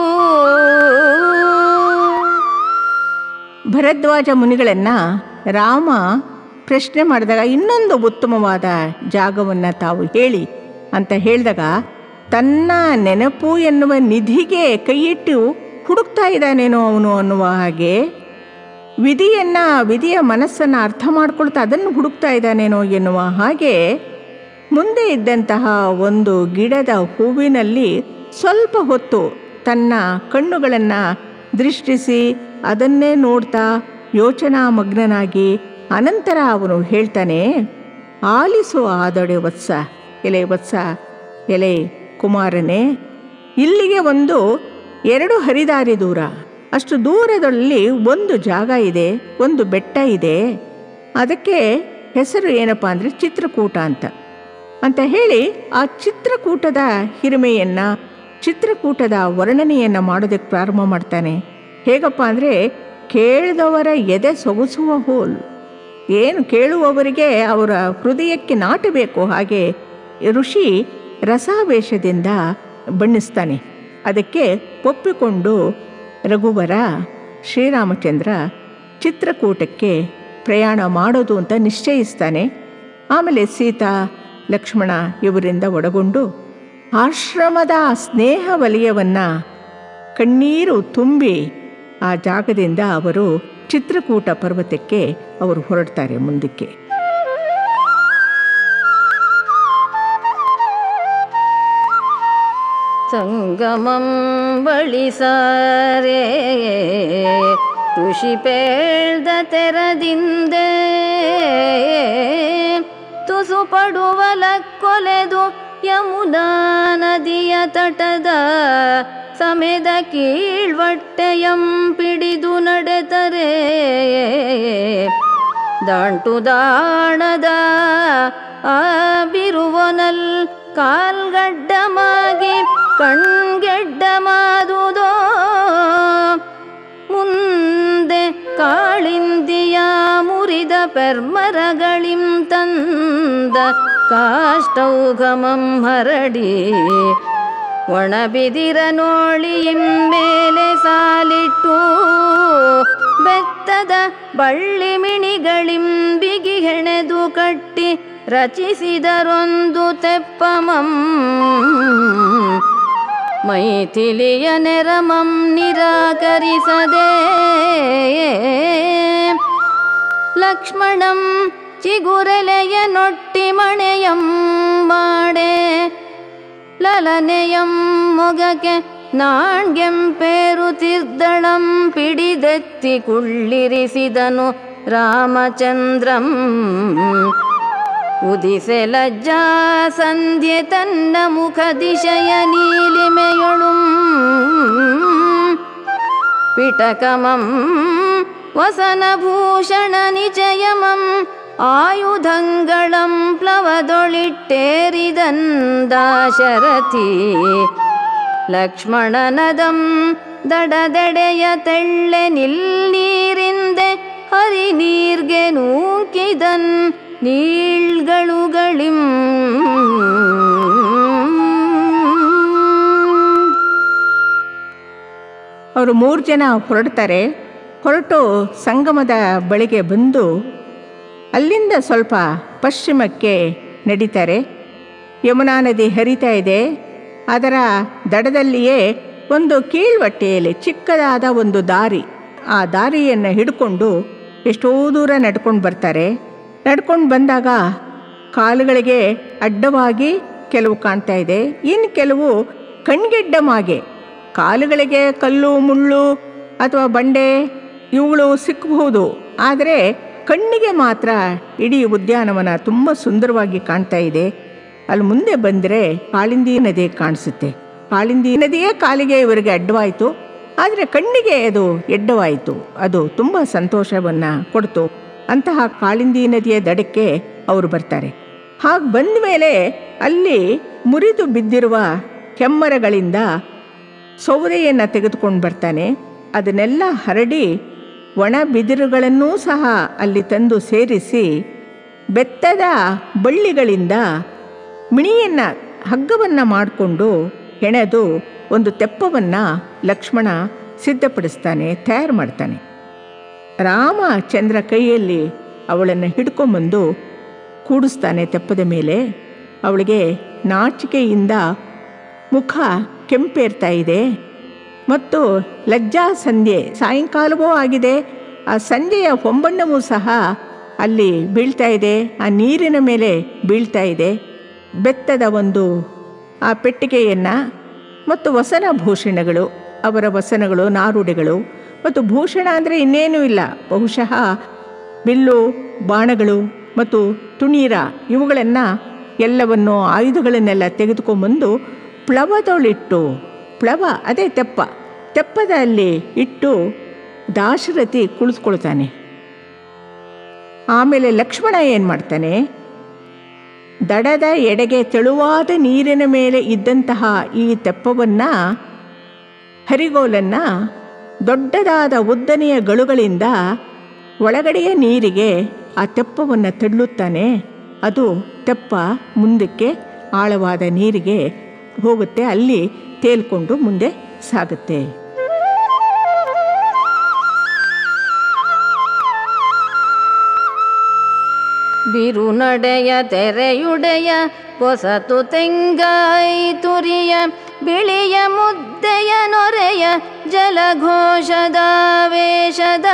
ಭರದ್ವಾಜ ಮುನಿಗಳನ್ನ ರಾಮ ಪ್ರಶ್ನೆ ಮಾಡಿದಾಗ ಇನ್ನೊಂದು ಉತ್ತಮವಾದ ಜಾಗವನ್ನು ತಾವು ಹೇಳಿ ಅಂತ ಹೇಳಿದಾಗ ತನ್ನ ನೆನಪು ಎನ್ನುವ ನಿಧಿಗೆ ಕೈಯಿಟ್ಟು ಹುಡುಕ್ತಾ ಇದ್ದಾನೇನೋ ಅವನು ಅನ್ನುವ ಹಾಗೆ ವಿಧಿಯನ್ನ ವಿಧಿಯ ಮನಸ್ಸನ್ನು ಅರ್ಥ ಮಾಡ್ಕೊಳ್ತಾ ಅದನ್ನು ಹುಡುಕ್ತಾ ಇದ್ದಾನೇನೋ ಎನ್ನುವ ಹಾಗೆ ಮುಂದೆ ಇದ್ದಂತಹ ಒಂದು ಗಿಡದ ಹೂವಿನಲ್ಲಿ ಸ್ವಲ್ಪ ಹೊತ್ತು ತನ್ನ ಕಣ್ಣುಗಳನ್ನು ದೃಷ್ಟಿಸಿ ಅದನ್ನೇ ನೋಡ್ತಾ ಯೋಚನಾ ಮಗ್ನನಾಗಿ ಅನಂತರ ಅವನು ಹೇಳ್ತಾನೆ ಆಲಿಸು ಆದೊಡೆ ವತ್ಸ ಎಲೆ ವತ್ಸ ಎಲೆ ಕುಮಾರನೇ ಇಲ್ಲಿಗೆ ಒಂದು ಎರಡು ಹರಿದಾರಿ ದೂರ ಅಷ್ಟು ದೂರದಲ್ಲಿ ಒಂದು ಜಾಗ ಇದೆ ಒಂದು ಬೆಟ್ಟ ಇದೆ ಅದಕ್ಕೆ ಹೆಸರು ಏನಪ್ಪ ಅಂದರೆ ಚಿತ್ರಕೂಟ ಅಂತ ಅಂತ ಹೇಳಿ ಆ ಚಿತ್ರಕೂಟದ ಹಿರಿಮೆಯನ್ನು ಚಿತ್ರಕೂಟದ ವರ್ಣನೆಯನ್ನು ಮಾಡೋದಕ್ಕೆ ಪ್ರಾರಂಭ ಮಾಡ್ತಾನೆ ಹೇಗಪ್ಪ ಅಂದರೆ ಕೇಳಿದವರ ಎದೆ ಸೊಗಸುವ ಹೋಲ್ ಏನು ಕೇಳುವವರಿಗೆ ಅವರ ಹೃದಯಕ್ಕೆ ನಾಟಬೇಕು ಹಾಗೆ ಋಷಿ ರಸಾವೇಶದಿಂದ ಬಣ್ಣಿಸ್ತಾನೆ ಅದಕ್ಕೆ ಒಪ್ಪಿಕೊಂಡು ರಘುವರ ಶ್ರೀರಾಮಚಂದ್ರ ಚಿತ್ರಕೂಟಕ್ಕೆ ಪ್ರಯಾಣ ಮಾಡೋದು ಅಂತ ನಿಶ್ಚಯಿಸ್ತಾನೆ ಆಮೇಲೆ ಸೀತಾ ಲಕ್ಷ್ಮಣ ಇವರಿಂದ ಒಳಗೊಂಡು ಆಶ್ರಮದ ಸ್ನೇಹ ವಲಯವನ್ನು ಕಣ್ಣೀರು ತುಂಬಿ ಆ ಜಾಗದಿಂದ ಅವರು ಚಿತ್ರಕೂಟ ಪರ್ವತಕ್ಕೆ ಅವರು ಹೊರಡ್ತಾರೆ ಮುಂದಕ್ಕೆ ಸಂಗಮಂ ಬಳಿಸಾರೆ ಋಷಿ ಪೇಳ್ದ ತೆರದಿಂದೆ ತುಸು ಪಡುವಲ ಕೊಲೆದು ಯಮುನಾ ನದಿಯ ತಟದ ಸಮೆದ ಕೀಳ್ವಟ್ಟೆಯಂ ಪಿಡಿದು ನಡೆತರೆ ದಾಂಟು ದಾಣದ ಆ ಬಿರುವನಲ್ ಕಾಲ್ಗಡ್ಡಮಾಗಿ ಕಣ್ಗೆಡ್ಡಮಾದುದೋ ಮುಂದೆ ಕಾಳಿಂದಿಯ ಮುರಿದ ಪೆರ್ಮರಗಳಿಂ ತಂದ ಕಾಷ್ಟೌಘಮಂ ಹರಡಿ ಒಣಬಿದಿರ ನೋಳಿಯಿಂ ಮೇಲೆ ಸಾಲಿಟ್ಟು ಬೆತ್ತದ ಬಳ್ಳಿ ಮಿಣಿಗಳಿಂ ಬಿಗಿ ಹೆಣೆದು ಕಟ್ಟಿ ರಚಿಸಿದರೊಂದು ತೆಪ್ಪಮಂ ಮೈಥಿಲಿಯ ನೆರಮಂ ನಿರಾಕರಿಸದೆ ಲಕ್ಷ್ಮಣಂ ಚಿಗುರೆಲೆಯ ನೊಟ್ಟಿ ಮಣೆಯಂ ಮಾಡೆ ಲಲನೆಯಂ ಮೊಗಕ್ಕೆ ನಾಣ್ಗೆಂಪೇರು ತಿರ್ದಳಂ ಪಿಡಿದೆತ್ತಿ ಕುಳ್ಳಿರಿಸಿದನು ರಾಮಚಂದ್ರಂ ಉದಿಸೆ ಲಜ್ಜಾ ಸಂಧ್ಯೆ ತನ್ನ ಮುಖ ದಿಶಯ ನೀಲಿಮೆಯೊಳು ಪಿಟಕಮಂ ವಸನಭೂಷಣ ನಿಚಯಮಂ ಆಯುಧಂಗಳಂ ಪ್ಲವದೊಳಿಟ್ಟೇರಿದಂದಾಶರಥಿ ಲಕ್ಷ್ಮಣನದಂ ದಡದೆಡೆಯ ತೆಳ್ಳೆ ನಿಲ್ಲೀರಿಂದೆ ಹರಿ ನೀರ್ಗೆ ನೂಕಿದನ್ ನೀಳ್ಗಳುಗಳಿಂ ಅವರು ಮೂರು ಜನ ಹೊರಡ್ತಾರೆ ಹೊರಟು ಸಂಗಮದ ಬಳಿಗೆ ಬಂದು ಅಲ್ಲಿಂದ ಸ್ವಲ್ಪ ಪಶ್ಚಿಮಕ್ಕೆ ನಡೀತಾರೆ ಯಮುನಾ ನದಿ ಹರಿತಾ ಇದೆ ಅದರ ದಡದಲ್ಲಿಯೇ ಒಂದು ಕೀಳ್ವಟ್ಟೆಯಲ್ಲಿ ಚಿಕ್ಕದಾದ ಒಂದು ದಾರಿ ಆ ದಾರಿಯನ್ನು ಹಿಡ್ಕೊಂಡು ಎಷ್ಟೋ ದೂರ ನಡ್ಕೊಂಡು ಬರ್ತಾರೆ ನಡ್ಕೊಂಡು ಬಂದಾಗ ಕಾಲುಗಳಿಗೆ ಅಡ್ಡವಾಗಿ ಕೆಲವು ಕಾಣ್ತಾ ಇದೆ ಇನ್ನು ಕೆಲವು ಕಣ್ಗೆಡ್ಡಮಾಗೆ ಕಾಲುಗಳಿಗೆ ಕಲ್ಲು ಮುಳ್ಳು ಅಥವಾ ಬಂಡೆ ಇವುಗಳು ಸಿಕ್ಕಬಹುದು ಆದರೆ ಕಣ್ಣಿಗೆ ಮಾತ್ರ ಇಡೀ ಉದ್ಯಾನವನ ತುಂಬ ಸುಂದರವಾಗಿ ಕಾಣ್ತಾ ಇದೆ ಅಲ್ಲಿ ಮುಂದೆ ಬಂದರೆ ಕಾಳಿಂದಿ ನದಿ ಕಾಣಿಸುತ್ತೆ ಕಾಳಿಂದಿ ನದಿಯೇ ಕಾಲಿಗೆ ಇವರಿಗೆ ಅಡ್ಡವಾಯಿತು ಆದರೆ ಕಣ್ಣಿಗೆ ಅದು ಎಡ್ಡವಾಯಿತು ಅದು ತುಂಬ ಸಂತೋಷವನ್ನು ಕೊಡ್ತು ಅಂತಹ ಕಾಳಿಂದಿ ನದಿಯ ದಡಕ್ಕೆ ಅವರು ಬರ್ತಾರೆ ಹಾಗೆ ಬಂದ ಮೇಲೆ ಅಲ್ಲಿ ಮುರಿದು ಬಿದ್ದಿರುವ ಕೆಮ್ಮರಗಳಿಂದ ಸೌದೆಯನ್ನು ತೆಗೆದುಕೊಂಡು ಬರ್ತಾನೆ ಅದನ್ನೆಲ್ಲ ಹರಡಿ ಒಣ ಬಿದಿರುಗಳನ್ನೂ ಸಹ ಅಲ್ಲಿ ತಂದು ಸೇರಿಸಿ ಬೆತ್ತದ ಬಳ್ಳಿಗಳಿಂದ ಮಿಣಿಯನ್ನು ಹಗ್ಗವನ್ನು ಮಾಡಿಕೊಂಡು ಹೆಣೆದು ಒಂದು ತೆಪ್ಪವನ್ನು ಲಕ್ಷ್ಮಣ ಸಿದ್ಧಪಡಿಸ್ತಾನೆ ತಯಾರು ಮಾಡ್ತಾನೆ ರಾಮಚಂದ್ರ ಕೈಯಲ್ಲಿ ಅವಳನ್ನು ಹಿಡ್ಕೊಂಬಂದು ಕೂಡಿಸ್ತಾನೆ ತೆಪ್ಪದ ಮೇಲೆ ಅವಳಿಗೆ ನಾಚಿಕೆಯಿಂದ ಮುಖ ಕೆಂಪೇರ್ತಾ ಇದೆ ಮತ್ತು ಲಜ್ಜಾ ಸಂಧ್ಯೆ ಸಾಯಂಕಾಲವೂ ಆಗಿದೆ ಆ ಸಂಜೆಯ ಹೊಂಬಣ್ಣವೂ ಸಹ ಅಲ್ಲಿ ಬೀಳ್ತಾ ಇದೆ ಆ ನೀರಿನ ಮೇಲೆ ಬೀಳ್ತಾ ಇದೆ ಬೆತ್ತದ ಒಂದು ಆ ಪೆಟ್ಟಿಗೆಯನ್ನು ಮತ್ತು ವಸನ ಭೂಷಣಗಳು ಅವರ ವಸನಗಳು ನಾರುಡಿಗಳು ಮತ್ತು ಭೂಷಣ ಅಂದರೆ ಇನ್ನೇನೂ ಇಲ್ಲ ಬಹುಶಃ ಬಿಲ್ಲು ಬಾಣಗಳು ಮತ್ತು ತುಣೀರ ಇವುಗಳನ್ನು ಎಲ್ಲವನ್ನು ಆಯುಧಗಳನ್ನೆಲ್ಲ ತೆಗೆದುಕೊಂಬಂದು ಪ್ಲವದೊಳಿಟ್ಟು ಪ್ಲವ ಅದೇ ತೆಪ್ಪ ತೆಪ್ಪದಲ್ಲಿ ಇಟ್ಟು ದಾಶರಥಿ ಕುಳಿತುಕೊಳ್ತಾನೆ ಆಮೇಲೆ ಲಕ್ಷ್ಮಣ ಏನು ಮಾಡ್ತಾನೆ ದಡದ ಎಡೆಗೆ ತೆಳುವಾದ ನೀರಿನ ಮೇಲೆ ಇದ್ದಂತಹ ಈ ತೆಪ್ಪವನ್ನು ಹರಿಗೋಲನ್ನು ದೊಡ್ಡದಾದ ಉದ್ದನೆಯ ಗಳುಗಳಿಂದ ಒಳಗಡೆಯ ನೀರಿಗೆ ಆ ತೆಪ್ಪವನ್ನು ತಳ್ಳುತ್ತಾನೆ ಅದು ತೆಪ್ಪ ಮುಂದಕ್ಕೆ ಆಳವಾದ ನೀರಿಗೆ ಹೋಗುತ್ತೆ ಅಲ್ಲಿ ತೇಲ್ಕೊಂಡು ಮುಂದೆ ಸಾಗುತ್ತೆ ಬಿರುನಡೆಯ ತೆರೆಯುಡೆಯ ಹೊಸತು ತೆಂಗಾಯಿ ತುರಿಯ ಬಿಳಿಯ ಮುದ್ದೆಯ ನೊರೆಯ ಜಲಘೋಷದ ವೇಷದ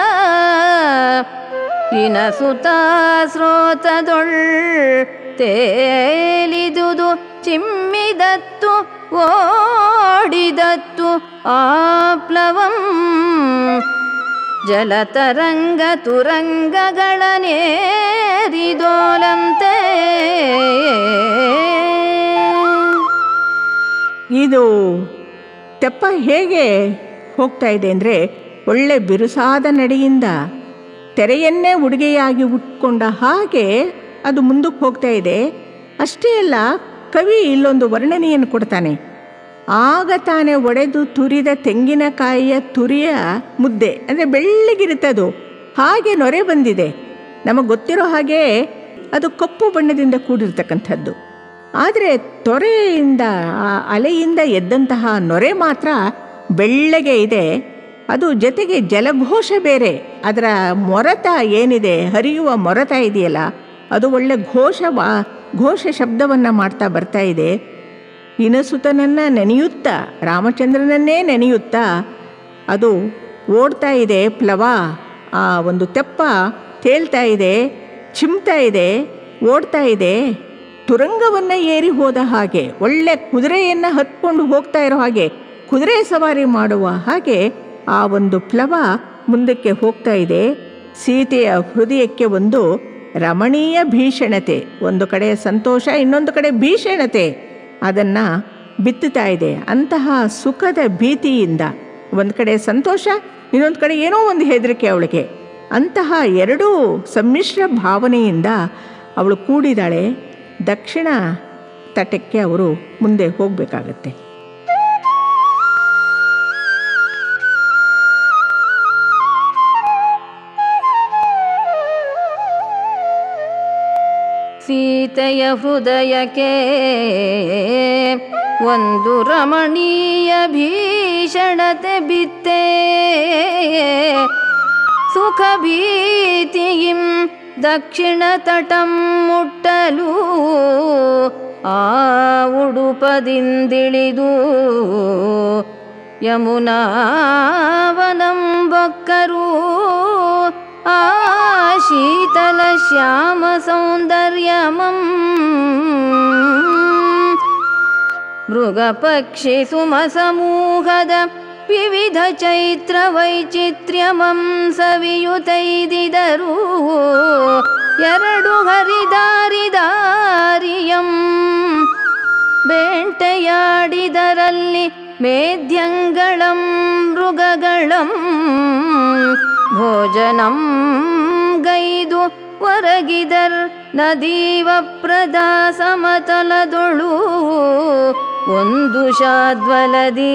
ಇನಸುತ ಸ್ರೋತದೊಳ್ ತೇಲಿದುದು ಚಿಮ್ಮಿದತ್ತು ಓಡಿದತ್ತು ಆಪ್ಲವಂ ಜಲತರಂಗ ತುರಂಗಗಳನೇರಿದೋಲಂತೆ ಇದು ತೆಪ್ಪ ಹೇಗೆ ಹೋಗ್ತಾ ಇದೆ ಅಂದರೆ ಒಳ್ಳೆ ಬಿರುಸಾದ ನಡೆಯಿಂದ ತೆರೆಯನ್ನೇ ಉಡುಗೆಯಾಗಿ ಉಟ್ಕೊಂಡ ಹಾಗೆ ಅದು ಮುಂದಕ್ಕೆ ಹೋಗ್ತಾ ಇದೆ ಅಷ್ಟೇ ಅಲ್ಲ ಕವಿ ಇಲ್ಲೊಂದು ವರ್ಣನೆಯನ್ನು ಕೊಡ್ತಾನೆ ಆಗ ತಾನೇ ಒಡೆದು ತುರಿದ ತೆಂಗಿನಕಾಯಿಯ ತುರಿಯ ಮುದ್ದೆ ಅಂದರೆ ಬೆಳ್ಳಗಿರುತ್ತೆ ಅದು ಹಾಗೆ ನೊರೆ ಬಂದಿದೆ ನಮಗೆ ಗೊತ್ತಿರೋ ಹಾಗೆ ಅದು ಕಪ್ಪು ಬಣ್ಣದಿಂದ ಕೂಡಿರ್ತಕ್ಕಂಥದ್ದು ಆದರೆ ತೊರೆಯಿಂದ ಆ ಅಲೆಯಿಂದ ಎದ್ದಂತಹ ನೊರೆ ಮಾತ್ರ ಬೆಳ್ಳಗೆ ಇದೆ ಅದು ಜೊತೆಗೆ ಜಲಘೋಷ ಬೇರೆ ಅದರ ಮೊರತ ಏನಿದೆ ಹರಿಯುವ ಮೊರತ ಇದೆಯಲ್ಲ ಅದು ಒಳ್ಳೆ ಘೋಷ ಘೋಷ ಶಬ್ದವನ್ನು ಮಾಡ್ತಾ ಬರ್ತಾ ಇದೆ ಇನಸುತನನ್ನು ನೆನೆಯುತ್ತಾ ರಾಮಚಂದ್ರನನ್ನೇ ನೆನೆಯುತ್ತಾ ಅದು ಓಡ್ತಾ ಇದೆ ಪ್ಲವ ಆ ಒಂದು ತೆಪ್ಪ ತೇಲ್ತಾ ಇದೆ ಚಿಮ್ತಾ ಇದೆ ಓಡ್ತಾ ಇದೆ ತುರಂಗವನ್ನು ಏರಿ ಹೋದ ಹಾಗೆ ಒಳ್ಳೆ ಕುದುರೆಯನ್ನು ಹತ್ಕೊಂಡು ಹೋಗ್ತಾ ಇರೋ ಹಾಗೆ ಕುದುರೆ ಸವಾರಿ ಮಾಡುವ ಹಾಗೆ ಆ ಒಂದು ಪ್ಲವ ಮುಂದಕ್ಕೆ ಹೋಗ್ತಾ ಇದೆ ಸೀತೆಯ ಹೃದಯಕ್ಕೆ ಒಂದು ರಮಣೀಯ ಭೀಷಣತೆ ಒಂದು ಕಡೆ ಸಂತೋಷ ಇನ್ನೊಂದು ಕಡೆ ಭೀಷಣತೆ ಅದನ್ನು ಬಿತ್ತುತ್ತಾ ಇದೆ ಅಂತಹ ಸುಖದ ಭೀತಿಯಿಂದ ಒಂದು ಕಡೆ ಸಂತೋಷ ಇನ್ನೊಂದು ಕಡೆ ಏನೋ ಒಂದು ಹೆದರಿಕೆ ಅವಳಿಗೆ ಅಂತಹ ಎರಡೂ ಸಮ್ಮಿಶ್ರ ಭಾವನೆಯಿಂದ ಅವಳು ಕೂಡಿದಾಳೆ ದಕ್ಷಿಣ ತಟಕ್ಕೆ ಅವರು ಮುಂದೆ ಹೋಗಬೇಕಾಗತ್ತೆ ಸೀತೆಯ ಹೃದಯಕ್ಕೆ ಒಂದು ರಮಣೀಯ ಭೀಷಣತೆ ಬಿತ್ತೆ ಸುಖ ಭೀತಿಯಿಂ ದಕ್ಷಿಣ ತಟಂ ಮುಟ್ಟಲು ಆ ಉಡುಪದಿಂದಿಳಿದು ಯಮುನಾವನಂ ಬೊಕ್ಕರು ಆ ಶೀತಲ ಶ್ಯಾಮ ಸೌಂದರ್ಯಮಂ ಮೃಗಪಕ್ಷಿ ಸುಮಸಮೂಹದ ವಿವಿಧ ಚೈತ್ರ ವೈಚಿತ್ರ್ಯಮಂ ಸವಿಯುತೈದಿದರು ಎರಡು ಹರಿದಾರಿದಾರಿಯಂ ಬೇಂಟೆಯಾಡಿದರಲ್ಲಿ ಮೇದ್ಯಂಗಳಂ ಮೃಗಗಳಂ ಭೋಜನಂ ಗೈದು ಹೊರಗಿದರ್ ನದೀವ ಪ್ರದಾ ಸಮತಲದೊಳು ಒಂದು ಶಾದ್ವಲದಿ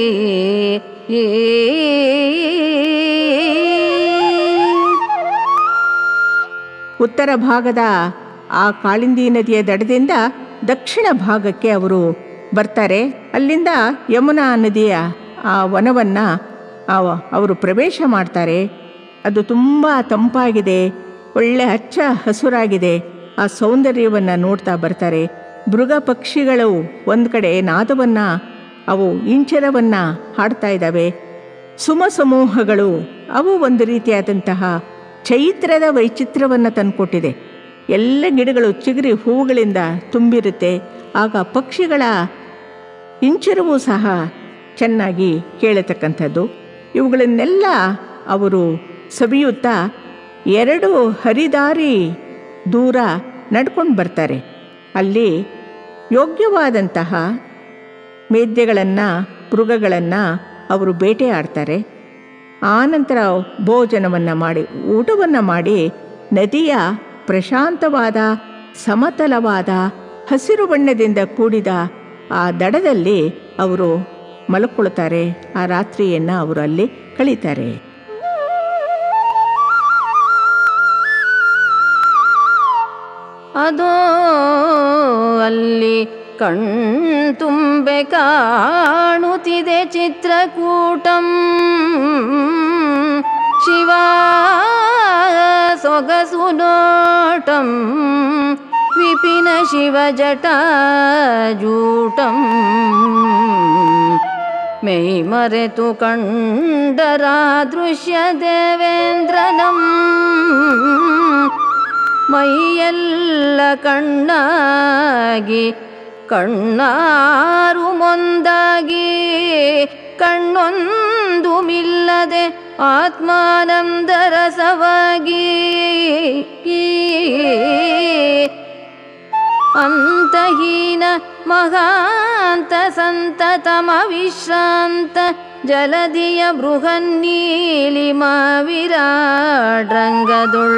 ಉತ್ತರ ಭಾಗದ ಆ ಕಾಳಿಂದಿ ನದಿಯ ದಡದಿಂದ ದಕ್ಷಿಣ ಭಾಗಕ್ಕೆ ಅವರು ಬರ್ತಾರೆ ಅಲ್ಲಿಂದ ಯಮುನಾ ನದಿಯ ಆ ವನವನ್ನು ಅವರು ಪ್ರವೇಶ ಮಾಡ್ತಾರೆ ಅದು ತುಂಬ ತಂಪಾಗಿದೆ ಒಳ್ಳೆ ಹಚ್ಚ ಹಸುರಾಗಿದೆ ಆ ಸೌಂದರ್ಯವನ್ನು ನೋಡ್ತಾ ಬರ್ತಾರೆ ಮೃಗ ಪಕ್ಷಿಗಳು ಒಂದು ಕಡೆ ನಾದವನ್ನು ಅವು ಇಂಚರವನ್ನು ಹಾಡ್ತಾ ಇದ್ದಾವೆ ಸುಮ ಸಮೂಹಗಳು ಅವು ಒಂದು ರೀತಿಯಾದಂತಹ ಚೈತ್ರದ ವೈಚಿತ್ರ್ಯವನ್ನು ತಂದುಕೊಟ್ಟಿದೆ ಎಲ್ಲ ಗಿಡಗಳು ಚಿಗುರಿ ಹೂವುಗಳಿಂದ ತುಂಬಿರುತ್ತೆ ಆಗ ಪಕ್ಷಿಗಳ ಇಂಚರವೂ ಸಹ ಚೆನ್ನಾಗಿ ಕೇಳತಕ್ಕಂಥದ್ದು ಇವುಗಳನ್ನೆಲ್ಲ ಅವರು ಸವಿಯುತ್ತಾ ಎರಡು ಹರಿದಾರಿ ದೂರ ನಡ್ಕೊಂಡು ಬರ್ತಾರೆ ಅಲ್ಲಿ ಯೋಗ್ಯವಾದಂತಹ ಮೇದ್ಯಗಳನ್ನು ಮೃಗಗಳನ್ನು ಅವರು ಬೇಟೆಯಾಡ್ತಾರೆ ಆನಂತರ ಭೋಜನವನ್ನು ಮಾಡಿ ಊಟವನ್ನು ಮಾಡಿ ನದಿಯ ಪ್ರಶಾಂತವಾದ ಸಮತಲವಾದ ಹಸಿರು ಬಣ್ಣದಿಂದ ಕೂಡಿದ ಆ ದಡದಲ್ಲಿ ಅವರು ಮಲ್ಕೊಳ್ತಾರೆ ಆ ರಾತ್ರಿಯನ್ನು ಅವರು ಅಲ್ಲಿ ಕಳೀತಾರೆ ಅದೋ ಅಲ್ಲಿ ಕಣ್ತುಂಬೆ ಕಾಣುತ್ತಿದೆ ಚಿತ್ರಕೂಟಂ ಶಿವ ಸೊಗಸು ನೋಟಂ ವಿಪಿನ ಶಿವ ಜಟಾಜೂಟಂ ಮೈ ಮರೆತು ಕಂಡರಾ ದೃಶ್ಯ ದೇವೇಂದ್ರನಂ ಮೈಯೆಲ್ಲ ಕಣ್ಣಾಗಿ ಕಣ್ಣಾರು ಮೊಂದಾಗಿ ಕಣ್ಣೊಂದು ಮಿಲ್ಲದೆ ಆತ್ಮಾನಂದ ರಸವಾಗಿ ಅಂತಹೀನ ಮಹಾಂತ ಸಂತತಮ ವಿಶ್ರಾಂತ ಜಲದಿಯ ಬೃಹನ್ನೀಲಿಮ ವಿರಾಡ್ರಂಗದೊಳ್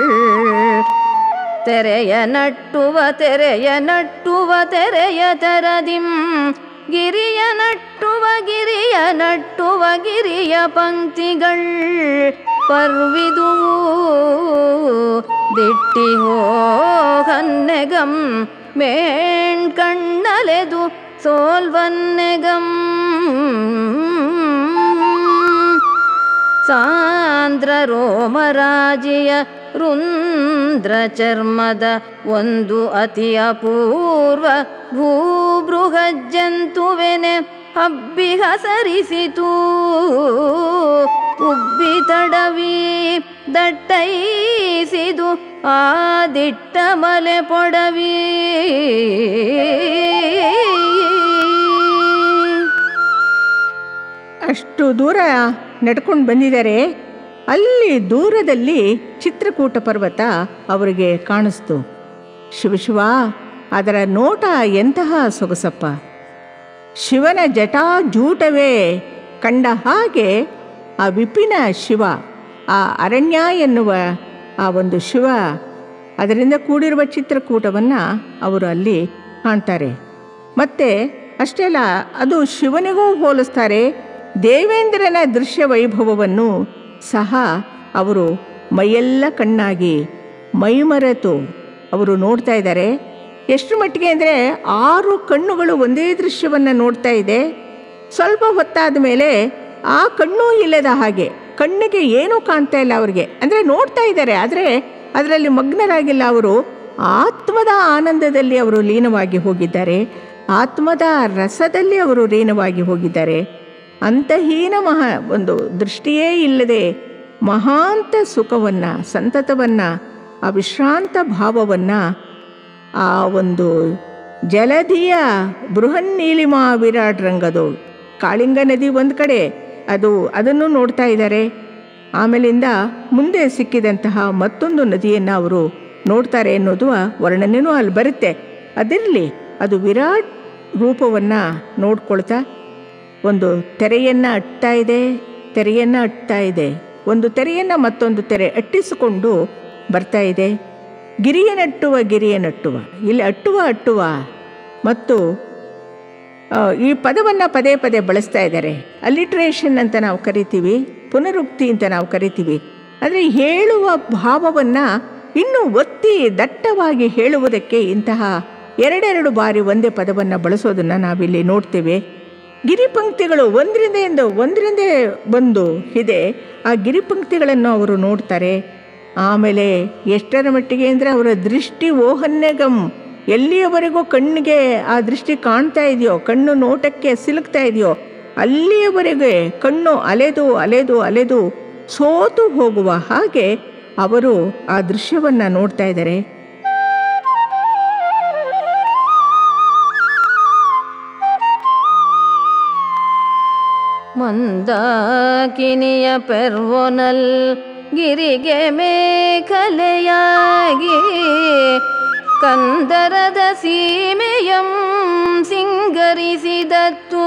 ತೆರೆಯ ನಟ್ಟುವ ತೆರೆಯ ನಟ್ಟುವ ತೆರೆಯ ತರದಿಂ ಗಿರಿಯ ನಟ್ಟುವ ಗಿರಿಯ ನಟ್ಟುವ ಗಿರಿಯ ಪಂಕ್ತಿಗಳ್ ಪರ್ವಿದು ದಿಟ್ಟಿ ಹೋಗನ್ನೆಗಂ ಮೇಣ್ ಕಣ್ಣಲೆದು ಸೋಲ್ವನ್ನೆಗಂ ಸಾಂದ್ರ ರೋಮರಾಜಿಯ ರುಂದ್ರ ಚರ್ಮದ ಒಂದು ಅತಿ ಅಪೂರ್ವ ಭೂಬೃಹಜ್ಜಂತುವೆನೆ ಹಬ್ಬಿ ಹಸರಿಸಿತು ಉಬ್ಬಿ ತಡವಿ ದಟ್ಟೈಸಿದು ಆ ದಿಟ್ಟ ಮಲೆ ಪೊಡವಿ ಅಷ್ಟು ದೂರ ನಡ್ಕೊಂಡು ಬಂದಿದ್ದಾರೆ ಅಲ್ಲಿ ದೂರದಲ್ಲಿ ಚಿತ್ರಕೂಟ ಪರ್ವತ ಅವರಿಗೆ ಕಾಣಿಸ್ತು ಶಿವಶಿವ ಅದರ ನೋಟ ಎಂತಹ ಸೊಗಸಪ್ಪ ಶಿವನ ಜಟಾಜೂಟವೇ ಕಂಡ ಹಾಗೆ ಆ ವಿಪಿನ ಶಿವ ಆ ಅರಣ್ಯ ಎನ್ನುವ ಆ ಒಂದು ಶಿವ ಅದರಿಂದ ಕೂಡಿರುವ ಚಿತ್ರಕೂಟವನ್ನು ಅವರು ಅಲ್ಲಿ ಕಾಣ್ತಾರೆ ಮತ್ತು ಅಷ್ಟೇ ಅಲ್ಲ ಅದು ಶಿವನಿಗೂ ಹೋಲಿಸ್ತಾರೆ ದೇವೇಂದ್ರನ ದೃಶ್ಯ ವೈಭವವನ್ನು ಸಹ ಅವರು ಮೈಯೆಲ್ಲ ಕಣ್ಣಾಗಿ ಮೈಮರೆತು ಅವರು ನೋಡ್ತಾ ಇದ್ದಾರೆ ಎಷ್ಟು ಮಟ್ಟಿಗೆ ಅಂದರೆ ಆರು ಕಣ್ಣುಗಳು ಒಂದೇ ದೃಶ್ಯವನ್ನು ನೋಡ್ತಾ ಇದೆ ಸ್ವಲ್ಪ ಹೊತ್ತಾದ ಮೇಲೆ ಆ ಕಣ್ಣು ಇಲ್ಲದ ಹಾಗೆ ಕಣ್ಣಿಗೆ ಏನೂ ಕಾಣ್ತಾ ಇಲ್ಲ ಅವರಿಗೆ ಅಂದರೆ ನೋಡ್ತಾ ಇದ್ದಾರೆ ಆದರೆ ಅದರಲ್ಲಿ ಮಗ್ನರಾಗಿಲ್ಲ ಅವರು ಆತ್ಮದ ಆನಂದದಲ್ಲಿ ಅವರು ಲೀನವಾಗಿ ಹೋಗಿದ್ದಾರೆ ಆತ್ಮದ ರಸದಲ್ಲಿ ಅವರು ಲೀನವಾಗಿ ಹೋಗಿದ್ದಾರೆ ಅಂತಹೀನ ಮಹಾ ಒಂದು ದೃಷ್ಟಿಯೇ ಇಲ್ಲದೆ ಮಹಾಂತ ಸುಖವನ್ನು ಸಂತತವನ್ನು ಆ ವಿಶ್ರಾಂತ ಭಾವವನ್ನು ಆ ಒಂದು ಜಲಧಿಯ ಬೃಹನ್ನೀಲಿಮಾ ವಿರಾಟ್ ರಂಗದು ಕಾಳಿಂಗ ನದಿ ಒಂದು ಕಡೆ ಅದು ಅದನ್ನು ನೋಡ್ತಾ ಇದ್ದಾರೆ ಆಮೇಲಿಂದ ಮುಂದೆ ಸಿಕ್ಕಿದಂತಹ ಮತ್ತೊಂದು ನದಿಯನ್ನು ಅವರು ನೋಡ್ತಾರೆ ಅನ್ನೋದು ವರ್ಣನೆಯೂ ಅಲ್ಲಿ ಬರುತ್ತೆ ಅದಿರಲಿ ಅದು ವಿರಾಟ್ ರೂಪವನ್ನು ನೋಡ್ಕೊಳ್ತಾ ಒಂದು ತೆರೆಯನ್ನು ಅಟ್ತಾ ಇದೆ ತೆರೆಯನ್ನು ಅಟ್ತಾ ಇದೆ ಒಂದು ತೆರೆಯನ್ನು ಮತ್ತೊಂದು ತೆರೆ ಅಟ್ಟಿಸಿಕೊಂಡು ಬರ್ತಾ ಇದೆ ಗಿರಿಯ ನಟ್ಟುವ ಗಿರಿಯ ನಟ್ಟುವ ಇಲ್ಲಿ ಅಟ್ಟುವ ಅಟ್ಟುವ ಮತ್ತು ಆ, ಈ ಪದವನ್ನು ಪದೇ ಪದೇ ಬಳಸ್ತಾ ಇದ್ದಾರೆ ಅಲಿಟ್ರೇಷನ್ ಅಂತ ನಾವು ಕರಿತೀವಿ ಪುನರುಕ್ತಿ ಅಂತ ನಾವು ಕರಿತೀವಿ ಅಂದರೆ ಹೇಳುವ ಭಾವವನ್ನು ಇನ್ನೂ ಒತ್ತಿ ದಟ್ಟವಾಗಿ ಹೇಳುವುದಕ್ಕೆ ಇಂತಹ ಎರಡೆರಡು ಬಾರಿ ಒಂದೇ ಪದವನ್ನು ಬಳಸೋದನ್ನು ನಾವಿಲ್ಲಿ ನೋಡ್ತೇವೆ ಗಿರಿಪಂಕ್ತಿಗಳು ಒಂದರಿಂದ ಇಂದ ಒಂದರಿಂದ ಒಂದು ಇದೆ ಆ ಗಿರಿಪಂಕ್ತಿಗಳನ್ನು ಅವರು ನೋಡ್ತಾರೆ ಆಮೇಲೆ ಎಷ್ಟರ ಮಟ್ಟಿಗೆ ಅಂದರೆ ಅವರ ದೃಷ್ಟಿ ಓಹನ್ಯಗಂ ಎಲ್ಲಿಯವರೆಗೂ ಕಣ್ಣಿಗೆ ಆ ದೃಷ್ಟಿ ಕಾಣ್ತಾ ಇದೆಯೋ ಕಣ್ಣು ನೋಟಕ್ಕೆ ಸಿಲುಕ್ತಾ ಇದೆಯೋ ಅಲ್ಲಿಯವರೆಗೆ ಕಣ್ಣು ಅಲೆದು ಅಲೆದು ಅಲೆದು ಸೋತು ಹೋಗುವ ಹಾಗೆ ಅವರು ಆ ದೃಶ್ಯವನ್ನು ನೋಡ್ತಾ ಇದ್ದಾರೆ ಮಂದಾಕಿನಿಯ ಪೆರ್ವೊನಲ್ ಗಿರಿಗೆ ಮೇಖಲೆಯಾಗಿ ಕಂದರದ ಸೀಮೆಯಂ ಸಿಂಗರಿಸಿದತ್ತು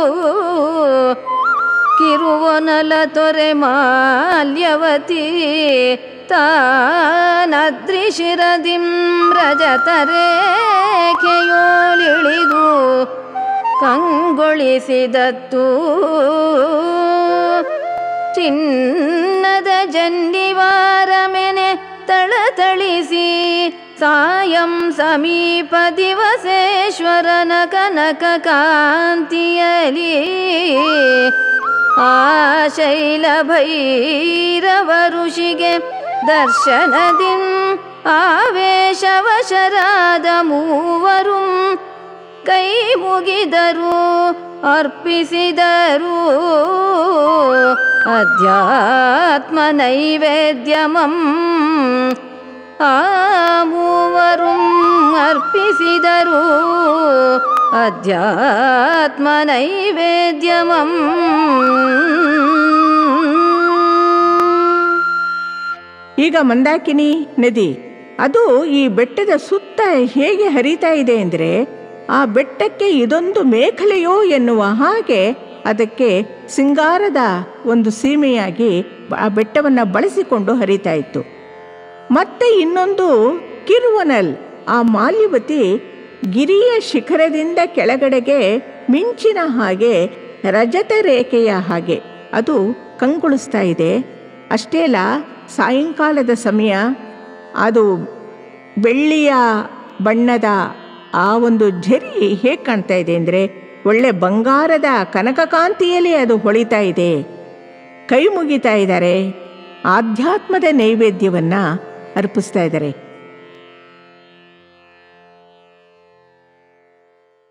ಕಿರುವನಲ ತೊರೆ ಮಾಲ್ಯವತಿ ತಾನದ್ರಿಶಿರದಿಂ ರಜತರೇಖೆಯೋಳಿಳಿದು ಕಂಗೊಳಿಸಿದತ್ತು ಚಿನ್ನದ ಜನ್ನಿವಾರ ಮೆನೆ ತಳತಳಿಸಿ ಸಾಯಂ ಸಮೀಪ ದಿವಸೇಶ್ವರನ ಕನಕ ಕಾಂತಿಯಲಿ ಆ ಶೈಲ ಭೈರವ ಋಷಿಗೆ ದರ್ಶನದಿಂ ಆವೇಶವಶರಾದ ಮೂವರು ಕೈ ಮುಗಿದರು ಅರ್ಪಿಸಿದರು ಅಧ್ಯಾತ್ಮ ನೈವೇದ್ಯಮಂ ಆ ಮೂವರು ಅರ್ಪಿಸಿದರು ಅಧ್ಯಾತ್ಮ ನೈವೇದ್ಯಮಂ ಈಗ ಮಂದಾಕಿನಿ ನದಿ ಅದು ಈ ಬೆಟ್ಟದ ಸುತ್ತ ಹೇಗೆ ಹರಿತಾ ಇದೆ ಅಂದರೆ ಆ ಬೆಟ್ಟಕ್ಕೆ ಇದೊಂದು ಮೇಖಲೆಯೋ ಎನ್ನುವ ಹಾಗೆ ಅದಕ್ಕೆ ಸಿಂಗಾರದ ಒಂದು ಸೀಮೆಯಾಗಿ ಆ ಬೆಟ್ಟವನ್ನು ಬಳಸಿಕೊಂಡು ಹರಿತಾ ಇತ್ತು ಮತ್ತೆ ಇನ್ನೊಂದು ಕಿರುವನಲ್ ಆ ಮಾಲ್ಯವತಿ ಗಿರಿಯ ಶಿಖರದಿಂದ ಕೆಳಗಡೆಗೆ ಮಿಂಚಿನ ಹಾಗೆ ರಜತ ರೇಖೆಯ ಹಾಗೆ ಅದು ಕಂಗೊಳಿಸ್ತಾ ಇದೆ ಅಷ್ಟೇ ಅಲ್ಲ ಸಾಯಂಕಾಲದ ಸಮಯ ಅದು ಬೆಳ್ಳಿಯ ಬಣ್ಣದ ಆ ಒಂದು ಝರಿ ಹೇಗೆ ಕಾಣ್ತಾ ಇದೆ ಅಂದರೆ ಒಳ್ಳೆ ಬಂಗಾರದ ಕನಕಕಾಂತಿಯಲ್ಲಿ ಅದು ಹೊಳಿತಾ ಇದೆ ಕೈ ಮುಗಿತಾ ಇದ್ದಾರೆ ಆಧ್ಯಾತ್ಮದ ನೈವೇದ್ಯವನ್ನು ಅರ್ಪಿಸ್ತಾ ಇದ್ದಾರೆ